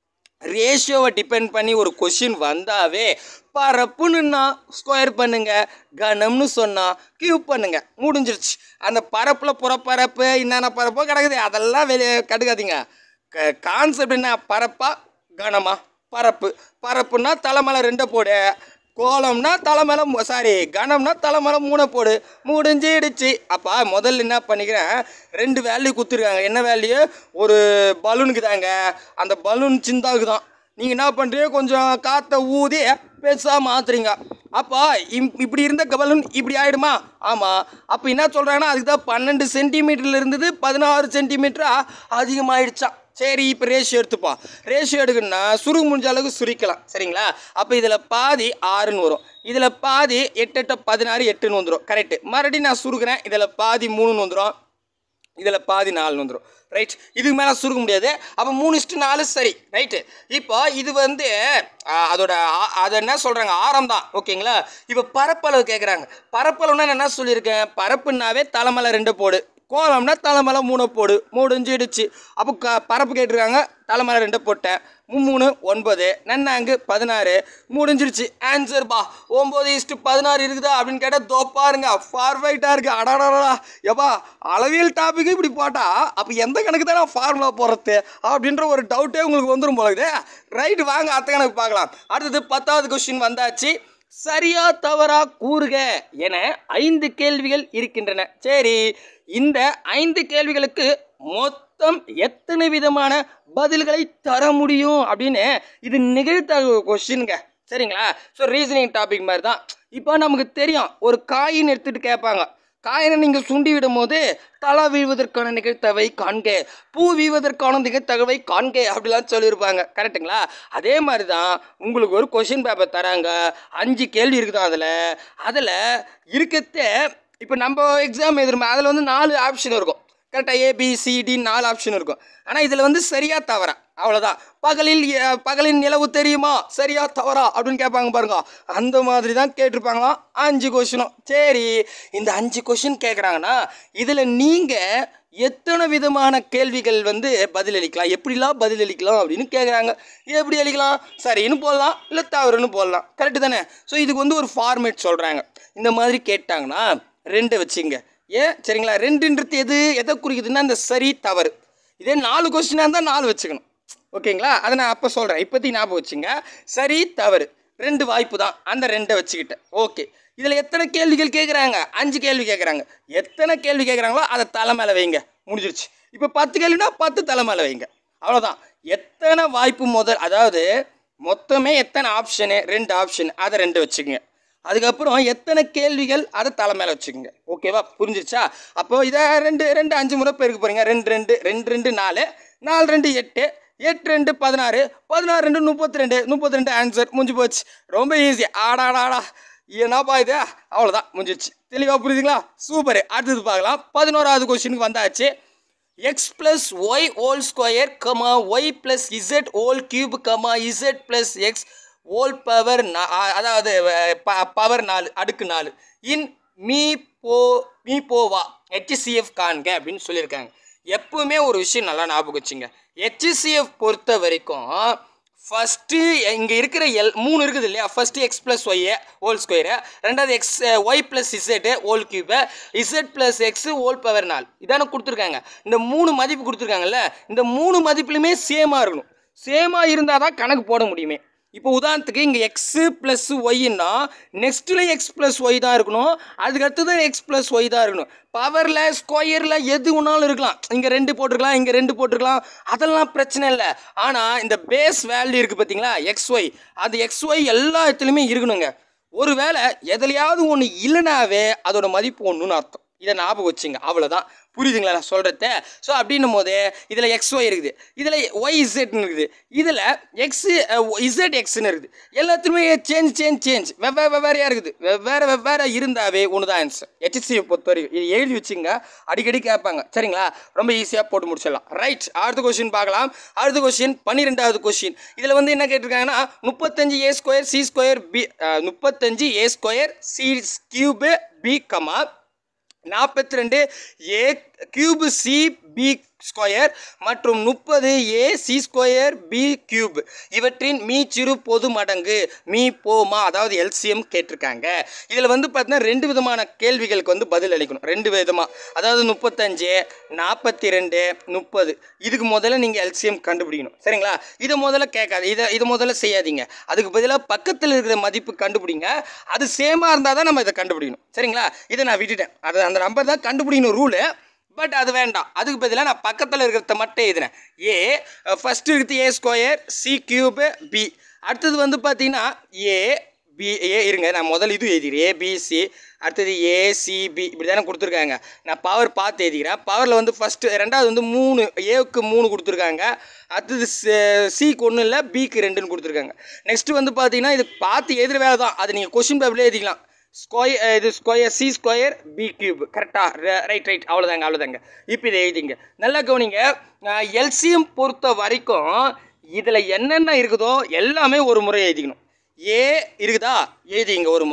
ரேஷியோவை டிபெண்ட் பண்ணி ஒரு கொஷின் வந்தாவே பரப்புன்னா ஸ்கொயர் பண்ணுங்க கனம்னு சொன்னால் கியூப் பண்ணுங்க முடிஞ்சிருச்சு அந்த பரப்பில் புறப்பரப்பு என்னென்ன பரப்போ கிடக்குது அதெல்லாம் வெளியே கடுக்காதீங்க க கான்செப்ட் என்ன பரப்பா கனமா பரப்பு பரப்புனா தலைமலை ரெண்டை போடு கோலம்னா தலைமலை சாரி கனம்னா தலைமலை மூணை போடு முடிஞ்சிடுச்சு அப்போ முதல்ல என்ன பண்ணிக்கிறேன் ரெண்டு வேல்யூ கொடுத்துருக்காங்க என்ன வேல்யூ ஒரு பலூனுக்கு தாங்க அந்த பலூன் சிந்தாவுக்கு தான் நீங்கள் என்ன பண்ணுறீங்க கொஞ்சம் காற்றை ஊதி பெருசாக மாற்றுறீங்க அப்போ இம் இப்படி இருந்த பலூன் இப்படி ஆயிடுமா ஆமாம் அப்போ என்ன சொல்கிறாங்கன்னா அதுக்கு தான் பன்னெண்டு சென்டிமீட்டரில் இருந்தது பதினாறு சென்டிமீட்டரா அதிகமாகிடுச்சான் சரி இப்போ ரேஷியோ எடுத்துப்போம் ரேஷியோ எடுக்கணும்னா சுருங்க முடிஞ்ச அளவுக்கு சுருக்கலாம் சரிங்களா அப்போ இதில் பாதி ஆறுன்னு வரும் இதில் பாதி எட்டு எட்டு பதினாறு எட்டுன்னு வந்துடும் கரெக்டு மறுபடியும் நான் சுருக்குறேன் இதில் பாதி மூணுன்னு வந்துடும் இதில் பாதி நாலுன்னு வந்துடும் ரைட் இதுக்கு மேலே சுருக்க முடியாது அப்போ மூணு இஸ்ட்டு நாலு சரி ரைட்டு இப்போ இது வந்து ஆ, அதோட ஆ- அதை என்ன சொல்கிறாங்க ஆரம் தான் ஓகேங்களா இப்போ பரப்பளவு கேட்குறாங்க பரப்பளவுனா நான் என்ன சொல்லியிருக்கேன் பரப்புனாவே தலைமலை ரெண்டு போடு கோலம்னா தலைமலை மூணை போடு முடிஞ்சிடுச்சு அப்போ க பரப்பு கேட்டிருக்காங்க தலைமலை ரெண்டை போட்டேன் மும்மூணு ஒன்பது நன்னாங்கு பதினாறு முடிஞ்சிருச்சு ஆன்சர் பா ஒம்பது இஸ்ட்டு பதினாறு இருக்குதா அப்படின்னு கேட்டால் தோப்பாருங்க ஃபார்வைட்டாக இருக்கு அடாடா எப்பா அளவியல் டாபிக் இப்படி போட்டா அப்போ எந்த கணக்கு தான் ஃபார்முலா போடுறது அப்படின்ற ஒரு டவுட்டே உங்களுக்கு வந்துடும் போலகுது ரைட் வாங்க அத்த கணக்கு பார்க்கலாம் அடுத்தது பத்தாவது கொஸ்டின் வந்தாச்சு சரியா தவறா கூறுக என ஐந்து கேள்விகள் இருக்கின்றன சரி இந்த ஐந்து கேள்விகளுக்கு மொத்தம் எத்தனை விதமான பதில்களை தர முடியும் அப்படின்னு இது நிகழ்த்தகவு கொஸ்டினுங்க சரிங்களா ஸோ ரீசனிங் டாபிக் மாதிரி தான் இப்போ நமக்கு தெரியும் ஒரு காயின் எடுத்துகிட்டு கேட்பாங்க காயினை நீங்கள் சுண்டி விடும் போது தலை வீழ்வதற்கான நிகழ்த்தவை காண்க பூ வீழ்வதற்கான நிகழ்த்தகவை காண்க அப்படிலாம் சொல்லியிருப்பாங்க கரெக்டுங்களா அதே மாதிரி தான் உங்களுக்கு ஒரு கொஷின் பேப்பர் தராங்க அஞ்சு கேள்வி இருக்குதான் அதில் அதில் இருக்கிறத இப்போ நம்ம எக்ஸாம் எதிர்மே அதில் வந்து நாலு ஆப்ஷன் இருக்கும் கரெக்டாக ஏபிசிடி நாலு ஆப்ஷன் இருக்கும் ஆனால் இதில் வந்து சரியா தவறா அவ்வளோதான் பகலில் எ- பகலின் நிலவு தெரியுமா சரியா தவறா அப்படின்னு கேட்பாங்க பாருங்க அந்த மாதிரி தான் கேட்டிருப்பாங்களாம் அஞ்சு கொஷினும் சரி இந்த அஞ்சு கொஷின் கேட்குறாங்கன்னா இதில் நீங்கள் எத்தனை விதமான கேள்விகள் வந்து பதிலளிக்கலாம் எப்படிலாம் பதிலளிக்கலாம் அப்படின்னு கேட்குறாங்க எப்படி அளிக்கலாம் சரின்னு போடலாம் இல்லை தவறுன்னு போடலாம் கரெக்டு தானே ஸோ இதுக்கு வந்து ஒரு ஃபார்மேட் சொல்கிறாங்க இந்த மாதிரி கேட்டாங்கன்னா ரெண்டு வச்சுங்க ஏன் சரிங்களா ரெண்டுன்றது எது எதை குறிக்குதுன்னா இந்த சரி தவறு இதே நாலு கொஸ்டினாக இருந்தால் நாலு வச்சுக்கணும் ஓகேங்களா அதை நான் அப்போ சொல்கிறேன் இப்போதைக்கு ஞாபகம் வச்சுங்க சரி தவறு ரெண்டு வாய்ப்பு தான் அந்த ரெண்டை வச்சுக்கிட்டேன் ஓகே இதில் எத்தனை கேள்விகள் கேட்குறாங்க அஞ்சு கேள்வி கேட்குறாங்க எத்தனை கேள்வி கேட்குறாங்களோ அதை தலை மேலே வைங்க முடிஞ்சிருச்சு இப்போ பத்து கேள்வினா பத்து தலை மேலே வைங்க அவ்வளோதான் எத்தனை வாய்ப்பு முதல் அதாவது மொத்தமே எத்தனை ஆப்ஷனு ரெண்டு ஆப்ஷன் அதை ரெண்டு வச்சுக்கோங்க அதுக்கப்புறம் எத்தனை கேள்விகள் அதை தலை மேலே வச்சுக்கோங்க ஓகேவா புரிஞ்சிருச்சா அப்போ இதை ரெண்டு ரெண்டு அஞ்சு முறை பெருக்க போகிறீங்க ரெண்டு ரெண்டு ரெண்டு ரெண்டு நாலு நாலு ரெண்டு எட்டு எட்டு ரெண்டு பதினாறு பதினாறு ரெண்டு முப்பத்தி ரெண்டு முப்பத்தி ரெண்டு ஆன்சர் முடிஞ்சு போச்சு ரொம்ப ஈஸி ஆடாடாடா என்னப்பா இது அவ்வளோதான் முடிஞ்சிருச்சு தெளிவாக புரியுதுங்களா சூப்பர் அடுத்தது பார்க்கலாம் பதினோராவது கொஸ்டினுக்கு வந்தாச்சு x plus y whole square comma y plus z whole cube comma z plus x whole power அதாவது பவர் நாலு அடுக்கு நாலு இன் மீ போ மீ போவா ஹெச்சிசிஎஃப் காண்க அப்படின்னு சொல்லியிருக்காங்க எப்பவுமே ஒரு விஷயம் நல்லா ஞாபகம் வச்சுங்க ஹெச்சிசிஎஃப் பொறுத்த வரைக்கும் ஃபஸ்ட்டு இங்கே இருக்கிற எல் மூணு இருக்குது இல்லையா ஃபஸ்ட்டு எக்ஸ் ப்ளஸ் ஒய்யை ஹோல் ஸ்கொயரு ரெண்டாவது x y plus z whole cube z plus x whole power நாலு இதானே கொடுத்துருக்காங்க இந்த மூணு மதிப்பு கொடுத்துருக்காங்கல்ல இந்த மூணு மதிப்புலையுமே சேமாக இருக்கணும் சேமாக இருந்தால் தான் கணக்கு போட முடியுமே இப்போ உதாரணத்துக்கு இங்கே எக்ஸு ப்ளஸ் ஒய்னா நெக்ஸ்ட்டில் எக்ஸ் ப்ளஸ் ஒய் தான் இருக்கணும் அதுக்கு அடுத்தது எக்ஸ் ப்ளஸ் ஒய் தான் இருக்கணும் பவரில் ஸ்கொயரில் எது ஒன்றாலும் இருக்கலாம் இங்கே ரெண்டு போட்டிருக்கலாம் இங்கே ரெண்டு போட்டிருக்கலாம் அதெல்லாம் பிரச்சனை இல்லை ஆனால் இந்த பேஸ் வேல்யூ இருக்குது பார்த்தீங்களா எக்ஸ் ஒய் அது எக்ஸ் ஒய் எல்லா இடத்துலையுமே இருக்கணுங்க ஒருவேளை எதுலையாவது ஒன்று இல்லைனாவே அதோட மதிப்பு ஒன்றுன்னு அர்த்தம் இதை ஞாபகம் வச்சுங்க அவ்வளோதான் புரியுதுங்களா நான் சொல்கிறத ஸோ அப்படின்னும் போது இதில் எக்ஸ் ஒய் இருக்குது இதில் ஒய் இசட்னு இருக்குது இதில் எக்ஸு இசட் எக்ஸ்னு இருக்குது எல்லாத்துலேயுமே சேஞ்ச் சேஞ்ச் சேஞ்ச் வெவ்வேறு வெவ்வேறையாக இருக்குது வெவ்வேறு வெவ்வேறு இருந்தாவே ஒன்று தான் ஆன்சர் ஹெச்சிசியை பொறுத்த வரைக்கும் இது எழுதி வச்சுங்க அடிக்கடி கேட்பாங்க சரிங்களா ரொம்ப ஈஸியாக போட்டு முடிச்சிடலாம் ரைட் அடுத்த கொஸ்டின் பார்க்கலாம் அடுத்த கொஸ்டின் பன்னிரெண்டாவது கொஸ்டின் இதில் வந்து என்ன கேட்டிருக்காங்கன்னா முப்பத்தஞ்சு A square C square B முப்பத்தஞ்சு A square C cube B comma நாற்பத்தி ரெண்டு A cube C B square மற்றும் முப்பது A C square B cube இவற்றின் மீ சிறு பொது மடங்கு மீ போமா அதாவது எல்சிஎம் கேட்டிருக்காங்க இதில் வந்து பார்த்தீங்கன்னா ரெண்டு விதமான கேள்விகளுக்கு வந்து பதில் அளிக்கணும் ரெண்டு விதமாக அதாவது முப்பத்தஞ்சு நாற்பத்தி ரெண்டு முப்பது இதுக்கு முதல்ல நீங்கள் எல்சிஎம் கண்டுபிடிக்கணும் சரிங்களா இதை முதல்ல கேட்காது இதை இதை முதல்ல செய்யாதீங்க அதுக்கு பதிலாக பக்கத்தில் இருக்கிற மதிப்பு கண்டுபிடிங்க அது சேமாக இருந்தால் தான் நம்ம இதை கண்டுபிடிக்கணும் சரிங்களா இதை நான் விட்டுட்டேன் அது அந்த நம்பர் தான் கண்டுபிடிக்கணும் ரூலு பட் அது வேண்டாம் அதுக்கு பதிலாக நான் பக்கத்தில் இருக்கிறத மட்டும் எழுதினேன் ஏ ஃபஸ்ட்டு இருக்குது A square C cube B அடுத்தது வந்து பார்த்தீங்கன்னா ஏ பி ஏ இருங்க நான் முதல்ல இது எழுதிக்கிறேன் ஏபிசி அடுத்தது ஏசிபி இப்படி தானே கொடுத்துருக்காங்க நான் பவர் பார்த்து எழுதிக்கிறேன் பவரில் வந்து ஃபஸ்ட்டு ரெண்டாவது வந்து மூணு ஏவுக்கு மூணு கொடுத்துருக்காங்க அடுத்தது சிக்கு ஒன்றும் இல்லை பிக்கு ரெண்டுன்னு கொடுத்துருக்காங்க நெக்ஸ்ட்டு வந்து பார்த்தீங்கன்னா இது பார்த்து எழுதுற வேலை தான் அது நீங்கள் கொஷின் பேப்பர்லேயே எழுதிக்கலாம் ஸ்கொயர் இது square C square B cube கரெக்டாக ரைட் ரைட் அவ்வளோதாங்க அவ்வளோதாங்க இப்போ இதை எழுதிங்க நல்லா கவனிங்க எல்சிஎம் பொறுத்த வரைக்கும் இதில் என்னென்ன இருக்குதோ எல்லாமே ஒரு முறை எழுதிக்கணும் ஏ இருக்குதா எழுதிங்க ஒரு முறை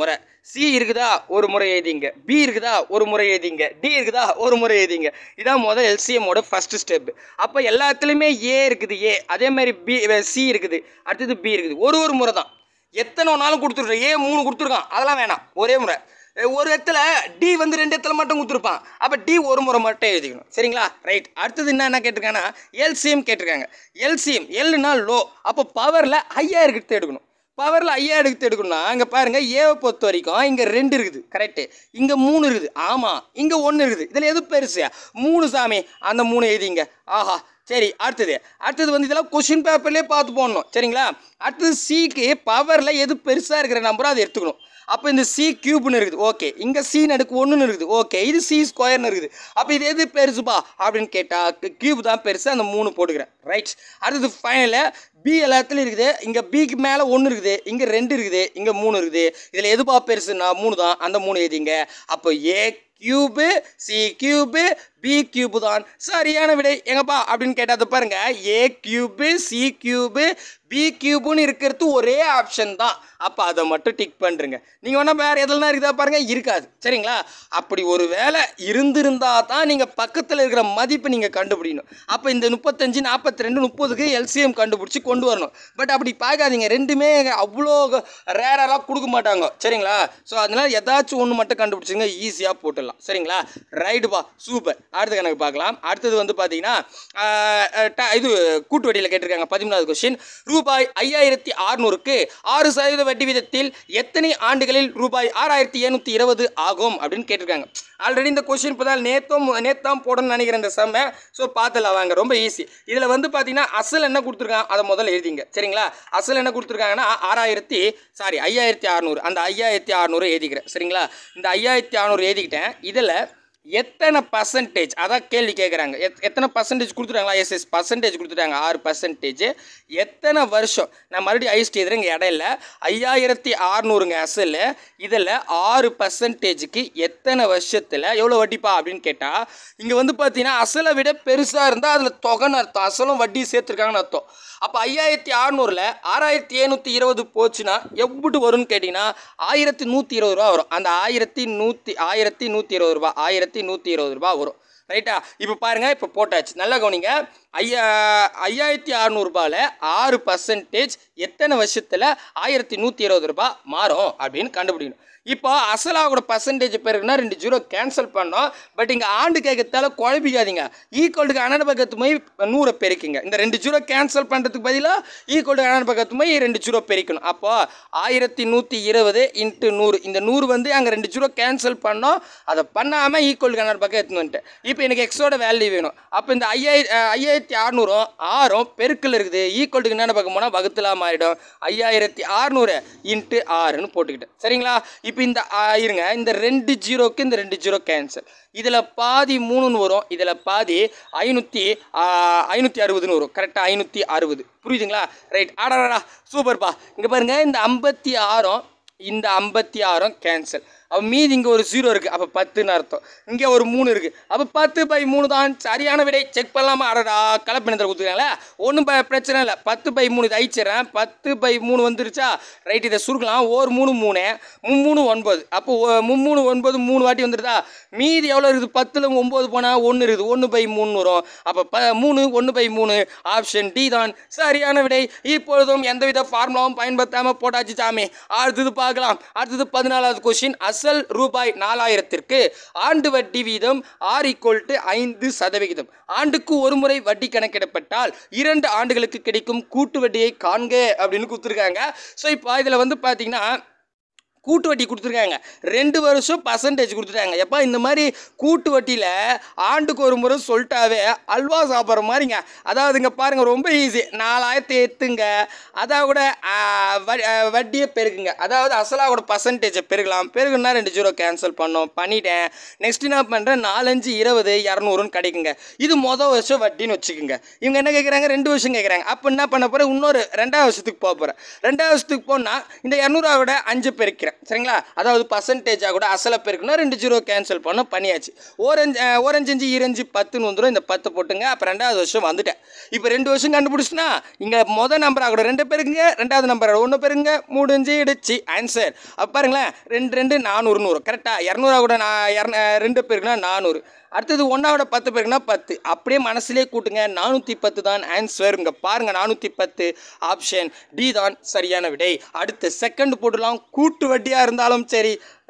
சி இருக்குதா ஒரு முறை எழுதிங்க பி இருக்குதா ஒரு முறை எழுதிங்க டி இருக்குதா ஒரு முறை எழுதிங்க இதான் முதல் எல்சிஎம்மோட ஃபர்ஸ்ட் ஸ்டெப் அப்போ எல்லாத்துலேயுமே ஏ இருக்குது ஏ அதே மாதிரி பி சி இருக்குது அடுத்தது பி இருக்குது ஒரு ஒரு முறை தான் எத்தனை நாளும் கொடுத்துருக்கோம் ஏ மூணு கொடுத்துருக்கான் அதெல்லாம் வேணாம் ஒரே முறை அஹ் ஒரு இடத்துல டி வந்து ரெண்டு இடத்துல மட்டும் கொடுத்துருப்பான் அப்போ டி ஒரு முறை மட்டும் எழுதிக்கணும் சரிங்களா ரைட் அடுத்தது என்ன என்ன கேட்டிருக்காங்கன்னா எல்சிஎம் கேட்டிருக்காங்க எல்சிஎம் எல்னா லோ அப்போ பவரில் ஹையாக இருக்கிறது எடுக்கணும் பவரில் ஐயா எடுத்து எடுக்கணும்னா இங்கே பாருங்கள் ஏவை பொறுத்த வரைக்கும் இங்கே ரெண்டு இருக்குது கரெக்டு இங்கே மூணு இருக்குது ஆமாம் இங்கே ஒன்று இருக்குது இதில் எது பெருசு மூணு சாமி அந்த மூணு எழுதிங்க ஆஹா சரி அடுத்தது அடுத்தது வந்து இதெல்லாம் கொஷின் பேப்பர்லேயே பார்த்து போடணும் சரிங்களா அடுத்தது சிக்கு பவரில் எது பெருசாக இருக்கிற நம்பரோ அதை எடுத்துக்கணும் அப்போ இந்த சி கியூப்னு இருக்குது ஓகே இங்கே சி நடுக்கு ஒன்றுன்னு இருக்குது ஓகே இது சி ஸ்கொயர்னு இருக்குது அப்போ இது எது பெருசுப்பா அப்படின்னு கேட்டால் கியூப் தான் பெருசு அந்த மூணு போட்டுக்கிறேன் ரைட் அடுத்தது ஃபைனலில் பி எல்லாத்துலையும் இருக்குது இங்கே பிக்கு மேலே ஒன்று இருக்குது இங்கே ரெண்டு இருக்குது இங்கே மூணு இருக்குது இதில் எதுப்பா பெருசுன்னா மூணு தான் அந்த மூணு எழுதிங்க அப்போ A cube C cube B cube தான் சரியான விடை எங்கப்பா அப்படின்னு கேட்டால் பாருங்க A cube C cube B கியூபுன்னு இருக்கிறது ஒரே ஆப்ஷன் தான் அப்போ அதை மட்டும் டிக் பண்ணுறங்க நீங்கள் வேணால் வேறு எதுலாம் இருக்குதா பாருங்க இருக்காது சரிங்களா அப்படி ஒரு வேலை இருந்திருந்தா தான் நீங்கள் பக்கத்தில் இருக்கிற மதிப்பை நீங்கள் கண்டுபிடிக்கணும் அப்போ இந்த முப்பத்தஞ்சு நாற்பத்தி ரெண்டு முப்பதுக்கு எல்சிஎம் கண்டுபிடிச்சி கொண்டு வரணும் பட் அப்படி பார்க்காதீங்க ரெண்டுமே அவ்வளோ ரேராக கொடுக்க மாட்டாங்க சரிங்களா ஸோ அதனால் ஏதாச்சும் ஒன்று மட்டும் கண்டுபிடிச்சிங்க ஈஸியாக போட்டுடலாம் சரிங்களா ரைட்டுப்பா சூப்பர் அடுத்த கணக்கு பார்க்கலாம் அடுத்தது வந்து பார்த்தீங்கன்னா ஆஹ், அஹ், ட- இது கூட்டு வட்டியில் கேட்டிருக்காங்க பதிமூணாவது கொஸ்டின் ரூபாய் ஐயாயிரத்தி அறுநூறுக்கு ஆறு சதவீத வட்டி வீதத்தில் எத்தனை ஆண்டுகளில் ரூபாய் ஆறாயிரத்தி எழுநூற்றி இருபது ஆகும் அப்படின்னு கேட்டிருக்காங்க ஆல்ரெடி இந்த கொஸ்டின் இப்போ தான் நேத்தம் நேத்தான் போடணும்னு நினைக்கிறேன் இந்த செம்ம ஸோ பார்த்துலாம் வாங்க ரொம்ப ஈஸி இதில் வந்து பார்த்தீங்கன்னா அசல் என்ன கொடுத்துருக்காங்க அதை முதல்ல எழுதிங்க சரிங்களா அசல் என்ன கொடுத்துருக்காங்கன்னா ஆறாயிரத்தி சாரி ஐயாயிரத்தி அறநூறு அந்த ஐயாயிரத்தி அறநூறு எழுதிக்கிறேன் சரிங்களா இந்த ஐயாயிரத்தி அறநூறு எழுதிக்கிட்டேன் இதில் எத்தனை பர்சன்டேஜ் அதான் கேள்வி கேட்குறாங்க எத் எத்தனை பர்சன்டேஜ் கொடுத்துட்டாங்களா எஸ் எஸ் பர்சன்டேஜ் கொடுத்துட்டாங்க ஆறு பர்சன்டேஜ் எத்தனை வருஷம் நான் மறுபடியும் ஐஸ்டி எதிர இங்கே இடம் இல்லை ஐயாயிரத்தி அறநூறுங்க அசல் இதில் ஆறு பர்சன்டேஜுக்கு எத்தனை வருஷத்தில் எவ்வளோ வட்டிப்பா அப்படின்னு கேட்டால் இங்கே வந்து பார்த்தீங்கன்னா அசலை விட பெருசாக இருந்தால் அதில் தொகைன்னு அர்த்தம் அசலும் வட்டி சேர்த்துருக்காங்கன்னு அர்த்தம் அப்போ ஐயாயிரத்தி அறநூறில் ஆறாயிரத்தி எழுநூற்றி இருபது போச்சுன்னா எப்படி வரும்னு கேட்டிங்கன்னா ஆயிரத்தி நூற்றி இருபது ரூபா வரும் அந்த ஆயிரத்தி நூற்றி ஆயிரத்தி நூற்றி இருபது ரூபா ஆயிரத்தி நூற்றி இருபது ரூபா வரும் ரைட்டா இப்போ பாருங்கள் இப்போ போட்டாச்சு நல்லா கவனிங்க ஐயா ஐயாயிரத்தி அறநூறுபாவில் ஆறு பர்சன்டேஜ் எத்தனை வருஷத்தில் ஆயிரத்தி நூற்றி இருபது ரூபாய் மாறும் அப்படின்னு கண்டுபிடிக்கணும் இப்போ அசலாவோட பர்சன்டேஜ் பெருக்குன்னா ரெண்டு ஜீரோ கேன்சல் பண்ணோம் பட் இங்கே ஆண்டு கேட்கறதால குழப்பிக்காதீங்க ஈக்குவலுக்கு அண்ணன் பக்கத்து போய் நூறை பெருக்குங்க இந்த ரெண்டு ஜீரோ கேன்சல் பண்ணுறதுக்கு பதிலாக ஈக்குவலுக்கு அண்ணன் பக்கத்து போய் ரெண்டு ஜீரோ பெருக்கணும் அப்போ ஆயிரத்தி நூற்றி இருபது இன்ட்டு நூறு இந்த நூறு வந்து அங்கே ரெண்டு ஜீரோ கேன்சல் பண்ணோம் அதை பண்ணாமல் ஈக்குவலுக்கு அண்ணன் பக்கம் எடுத்துன்னு வந்துட்டேன் இப்போ எனக்கு எக்ஸோட வேல்யூ வேணும் அப்போ இந்த ஐயாயிர ஐயாயிரத்தி அறநூறும் ஆறும் பெருக்கில் இருக்குது ஈக்குவலுக்கு என்ன பக்கம் போனால் வகுத்துலாம் மாறிடும் ஐயாயிரத்தி அறநூறு இன்ட்டு ஆறுன்னு போட்டுக்கிட்டேன் சரிங்களா இப்போ இந்த ஆ, இருங்க இந்த ரெண்டு ஜீரோக்கு இந்த ரெண்டு ஜீரோ கேன்சல் இதில் பாதி மூணுன்னு வரும் இதில் பாதி ஐநூற்றி ஐநூற்றி அறுபதுன்னு வரும் கரெக்டாக ஐநூற்றி அறுபது புரியுதுங்களா ரைட் ஆடாடா சூப்பர்ப்பா இங்கே பாருங்கள் இந்த ஐம்பத்தி ஆறும் இந்த ஐம்பத்தி ஆறும் கேன்சல் அப்போ மீதி இங்கே ஒரு ஜீரோ இருக்குது அப்போ பத்துன்னு அர்த்தம் இங்கே ஒரு மூணு இருக்குது அப்போ பத்து பை மூணு தான் சரியான விடை செக் பண்ணலாமா அடடா கலப்பினத்தில் கொடுத்துருக்காங்களே ஒன்றும் பிரச்சனை இல்லை பத்து பை மூணு இது அழிச்சிடறேன் பத்து பை மூணு வந்துருச்சா ரைட் இதை சுருக்கலாம் ஒரு மூணு மூணு மும்மூணு ஒன்பது அப்போ ஒ- மும்மூணு ஒன்பது மூணு வாட்டி வந்துடுதா மீதி எவ்வளோ இருக்குது பத்தில் ஒம்பது போனால் ஒன்று இருக்குது ஒன்று பை மூணு வரும் அப்போ ப மூணு ஒன்று பை மூணு ஆப்ஷன் டி தான் சரியான விடை இப்பொழுதும் எந்தவித ஃபார்முலாவும் பயன்படுத்தாமல் போட்டாச்சு சாமி அடுத்தது பார்க்கலாம் அடுத்தது பதினாலாவது கொஸ்டின் அசல் ரூபாய் நாலாயிரத்திற்கு ஆண்டு வட்டி வீதம் ஆர் ஈக்குவல் டு ஐந்து சதவிகிதம் ஆண்டுக்கு ஒரு முறை வட்டி கணக்கிடப்பட்டால் இரண்டு ஆண்டுகளுக்கு கிடைக்கும் கூட்டு வட்டியை காண்க அப்படின்னு கொடுத்துருக்காங்க ஸோ இப்போ இதில் வந்து பார்த்தீங்கன்னா கூட்டு வட்டி கொடுத்துருக்காங்க ரெண்டு வருஷம் பர்சன்டேஜ் கொடுத்துட்டாங்க எப்பா இந்த மாதிரி கூட்டு வட்டியில் ஆண்டுக்கு ஒரு முறை சொல்லிட்டாவே அல்வா சாப்பிட்ற மாதிரிங்க அதாவது இங்கே பாருங்கள் ரொம்ப ஈஸி நாலாயிரத்தி எத்துங்க அதாவது வட்டியை பெருக்குங்க அதாவது அசலாவோட பர்சன்டேஜை பெருகலாம் பெருகுன்னா ரெண்டு ஜீரோ கேன்சல் பண்ணோம் பண்ணிட்டேன் நெக்ஸ்ட் என்ன பண்ணுறேன் நாலஞ்சு இருபது இரநூறுன்னு கிடைக்குங்க இது மொதல் வருஷம் வட்டின்னு வச்சுக்கோங்க இவங்க என்ன கேட்குறாங்க ரெண்டு வருஷம் கேட்குறாங்க அப்போ என்ன பண்ண போகிறேன் இன்னொரு ரெண்டாவது வருஷத்துக்கு போக போகிறேன் ரெண்டாவது வருஷத்துக்கு போனால் இந்த இரநூறுவாவோட அஞ்சு பெருக்கிறேன் சரிங்களா அதாவது பர்சன்டேஜாக கூட அசலை பெருக்குன்னா ரெண்டு ஜீரோ கேன்சல் பண்ண பண்ணியாச்சு ஓரஞ்சு அஹ், ஓரஞ்சஞ்சு இரஞ்சு பத்துன்னு வந்துடும் இந்த பத்து போட்டுங்க அப்போ ரெண்டாவது வருஷம் வந்துட்டேன் இப்போ ரெண்டு வருஷம் கண்டுபிடிச்சுனா இங்கே மொதல் நம்பராக கூட ரெண்டு பேருக்குங்க ரெண்டாவது நம்பர் ஒன்று பேருங்க முடிஞ்சிடுச்சு ஆன்சர் அப்போ பாருங்களேன் ரெண்டு ரெண்டு நானூறுன்னு வரும் கரெக்டாக இரநூறுவா கூட நான் இரநூ ரெண்டு பேருக்குன்னா நானூறு அடுத்தது ஒன்றாவோட பத்து பேருக்குன்னா பத்து அப்படியே மனசுலேயே கூட்டுங்க நானூற்றி பத்து தான் ஆன்சர் இங்கே பாருங்கள் நானூற்றி பத்து ஆப்ஷன் டி தான் சரியான விடை அடுத்து செகண்ட் போட்டுடலாம் கூட்டு வட்டியாக இருந்தாலும் சரி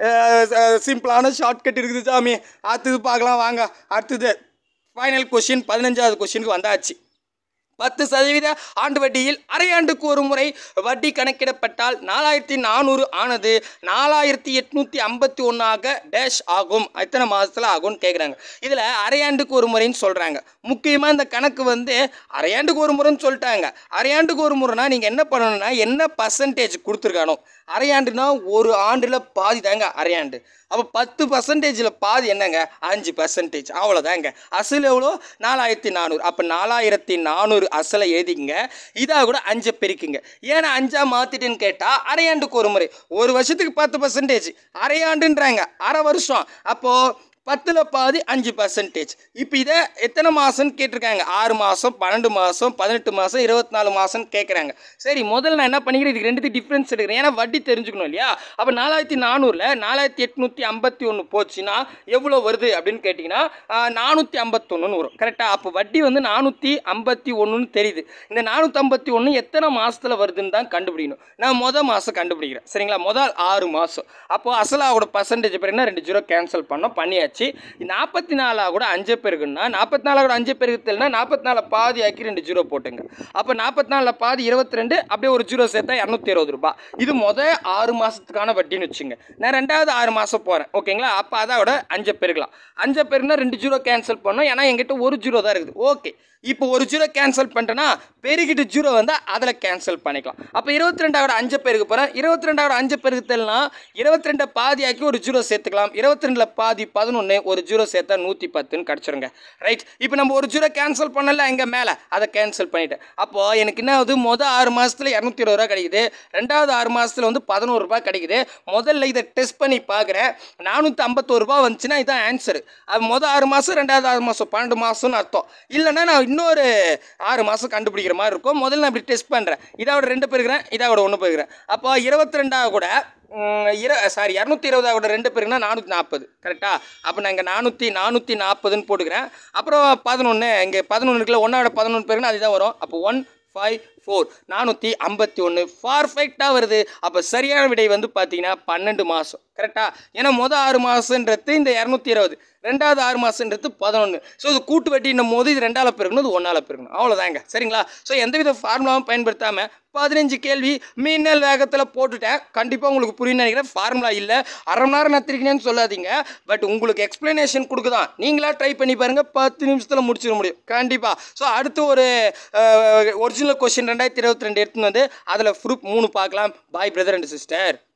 சிம்பிளான ஷார்ட்கட் இருக்குது சாமி அடுத்தது பார்க்கலாம் வாங்க அடுத்தது ஃபைனல் கொஷின் பதினஞ்சாவது கொஷினுக்கு வந்தாச்சு பத்து சதவீத ஆண்டு வட்டியில் அரையாண்டுக்கு ஒரு முறை வட்டி கணக்கிடப்பட்டால் நாலாயிரத்தி நானூறு ஆனது நாலாயிரத்தி எட்நூற்றி ஐம்பத்தி ஒன்றாக டேஷ் ஆகும் எத்தனை மாதத்தில் ஆகும்னு கேட்குறாங்க இதில் அரையாண்டுக்கு ஒரு முறைன்னு சொல்கிறாங்க முக்கியமாக இந்த கணக்கு வந்து அரையாண்டுக்கு ஒரு முறைன்னு சொல்லிட்டாங்க அரையாண்டுக்கு ஒரு முறைனா நீங்கள் என்ன பண்ணணும்னா என்ன பர்சன்டேஜ் கொடுத்துருக்கானோ அரையாண்டுனா ஒரு ஆண்டில் பாதி தாங்க அரையாண்டு அப்போ பத்து பர்சன்டேஜில் பாதி என்னங்க அஞ்சு பர்சன்டேஜ் அவ்வளோதாங்க அசல் எவ்வளோ நாலாயிரத்தி நானூறு அப்போ நாலாயிரத்தி நானூறு அசலை எழுதிக்கங்க இதாக கூட அஞ்சை பெருக்குங்க ஏன்னா அஞ்சா மாற்றிட்டுன்னு கேட்டால் அரையாண்டுக்கு ஒரு முறை ஒரு வருஷத்துக்கு பத்து பர்சன்டேஜ் அரையாண்டுன்றாங்க அரை வருஷம் அப்போது பத்தில் பாதி அஞ்சு பர்சன்டேஜ் இப்போ இதை எத்தனை மாதம்னு கேட்டிருக்காங்க ஆறு மாதம் பன்னெண்டு மாதம் பதினெட்டு மாதம் இருபத்தி நாலு மாதம்னு கேட்குறாங்க சரி முதல்ல நான் என்ன பண்ணிக்கிறேன் இதுக்கு ரெண்டுத்துக்கு டிஃப்ரென்ஸ் எடுக்கிறேன் ஏன்னா வட்டி தெரிஞ்சுக்கணும் இல்லையா அப்போ நாலாயிரத்தி நானூறில் நாலாயிரத்தி எட்நூற்றி ஐம்பத்தி ஒன்று போச்சுன்னா எவ்வளோ வருது அப்படின்னு கேட்டிங்கன்னா நானூற்றி ஐம்பத்தொன்னுன்னு வரும் கரெக்டாக அப்போ வட்டி வந்து நானூற்றி ஐம்பத்தி ஒன்றுன்னு தெரியுது இந்த நானூற்றி ஐம்பத்தி ஒன்று எத்தனை மாதத்தில் வருதுன்னு தான் கண்டுபிடிக்கணும் நான் மொதல் மாதம் கண்டுபிடிக்கிறேன் சரிங்களா முதல் ஆறு மாதம் அப்போது அசலாவோட பர்சன்டேஜ் பேருனா ரெண்டு ஜீரோ கேன்சல் பண்ணோம் பண்ணியாச்சு நாற்பத்தி நாலாக கூட அஞ்சு பேருக்குன்னா நாற்பத்தி நாலாக கூட அஞ்சு பேருக்கு தெரியலனா நாற்பத்தி நாலு பாதி ஆக்கி ரெண்டு ஜீரோ போட்டுங்க அப்போ நாற்பத்தி நாலில் பாதி இருபத்தி ரெண்டு அப்படியே ஒரு ஜீரோ சேர்த்தா இரநூத்தி இருபது ரூபாய் இது மொதல் ஆறு மாதத்துக்கான வட்டின்னு வச்சுங்க நான் ரெண்டாவது ஆறு மாதம் போகிறேன் ஓகேங்களா அப்போ அதோட அஞ்சு பெருக்கலாம் அஞ்சு பேருக்குனா ரெண்டு ஜீரோ கேன்சல் பண்ணோம் ஏன்னா என்கிட்ட ஒரு ஜீரோ தான் இருக்குது ஓகே இப்போ ஒரு ஜீரோ கேன்சல் பண்ணிட்டேன்னா பெருகிட்டு ஜீரோ வந்தால் அதில் கேன்சல் பண்ணிக்கலாம் அப்போ இருபத்தி ரெண்டாவோட அஞ்சு பேருக்கு போகிறேன் இருபத்தி ரெண்டாவோட அஞ்சு பேருக்கு தெரியலனா இருபத்தி ரெண்டை பாதி ஆக்கி ஒரு ஜீரோ சேர்த்துக்கலாம் இருபத்தி ரெண்டில் பாதி பதினொன்று ஒரு ஜீரோ சேர்த்தா நூற்றி பத்துன்னு கிடச்சிருங்க ரைட் இப்போ நம்ம ஒரு ஜீரோ கேன்சல் பண்ணல எங்கே மேலே அதை கேன்சல் பண்ணிட்டேன் அப்போது எனக்கு என்ன ஆகுது மொதல் ஆறு மாதத்தில் இரநூத்தி இருபது ரூபா கிடைக்குது ரெண்டாவது ஆறு மாதத்தில் வந்து பதினோரு ரூபாய் கிடைக்குது முதல்ல இதை டெஸ்ட் பண்ணி பார்க்குறேன் நானூற்றி ஐம்பத்தோரு ரூபா வந்துச்சுன்னா இதுதான் ஆன்சர் அது மொதல் ஆறு மாதம் ரெண்டாவது ஆறு மாதம் பன்னெண்டு மாதம்னு அர்த்தம் இல்லைன்னா நான் இன்னொரு ஆறு மாதம் கண்டுபிடிக்கிற மாதிரி இருக்கும் முதல்ல நான் இப்படி டெஸ்ட் பண்ணுறேன் இதோட ரெண்டு பேருக்கிறேன் இதோட ஒன்று போயிருக்கிறேன் அப்போ இருபத்தி ரெண்டாவது கூட ம், இர சாரி இரநூத்தி இருபதாவது ரெண்டு பேருக்குன்னா நானூற்றி நாற்பது கரெக்டாக அப்போ நான் இங்கே நானூற்றி நானூற்றி நாற்பதுன்னு போட்டுக்கிறேன் அப்புறம் பதினொன்று இங்கே பதினொன்று இருக்குல்ல ஒன்றோட பதினொன்று பேருக்குன்னா அதுதான் வரும் அப்போ ஒன் ஃபைவ் ஃபோர் நானூற்றி ஐம்பத்தி ஒன்று பர்ஃபெக்டாக வருது அப்போ சரியான விடை வந்து பார்த்தீங்கன்னா பன்னெண்டு மாதம் கரெக்டாக ஏன்னா மொதல் ஆறு மாதன்றது இந்த இரநூத்தி இருபது ரெண்டாவது ஆறு மாதன்றது பதினொன்று ஸோ இது கூட்டு வட்டின்னும் போது இது ரெண்டால பெருக்கணும் இது ஒன்றால் பெருக்கணும் அவ்வளோதாங்க சரிங்களா ஸோ எந்தவித ஃபார்முலாவும் பயன்படுத்தாமல் பதினஞ்சு கேள்வி மின்னல் வேகத்தில் போட்டுட்டேன் கண்டிப்பாக உங்களுக்கு புரியும்னு நினைக்கிறேன் ஃபார்முலா இல்லை அரை மணி நேரம் நத்திரிக்கணும்னு சொல்லாதீங்க பட் உங்களுக்கு எக்ஸ்ப்ளனேஷன் கொடுக்குதான் நீங்களா ட்ரை பண்ணி பாருங்கள் பத்து நிமிஷத்தில் முடிச்சிட முடியும் கண்டிப்பாக ஸோ அடுத்து ஒரு ஒரிஜினல் கொஸ்டின் ரெண்டாயிரத்தி இருபத்தி ரெண்டு எடுத்துன்னு வந்து அதில் ப்ரூஃப் மூணு பார்க்கலாம் பாய் பிரதர் அண்ட் சிஸ்டர்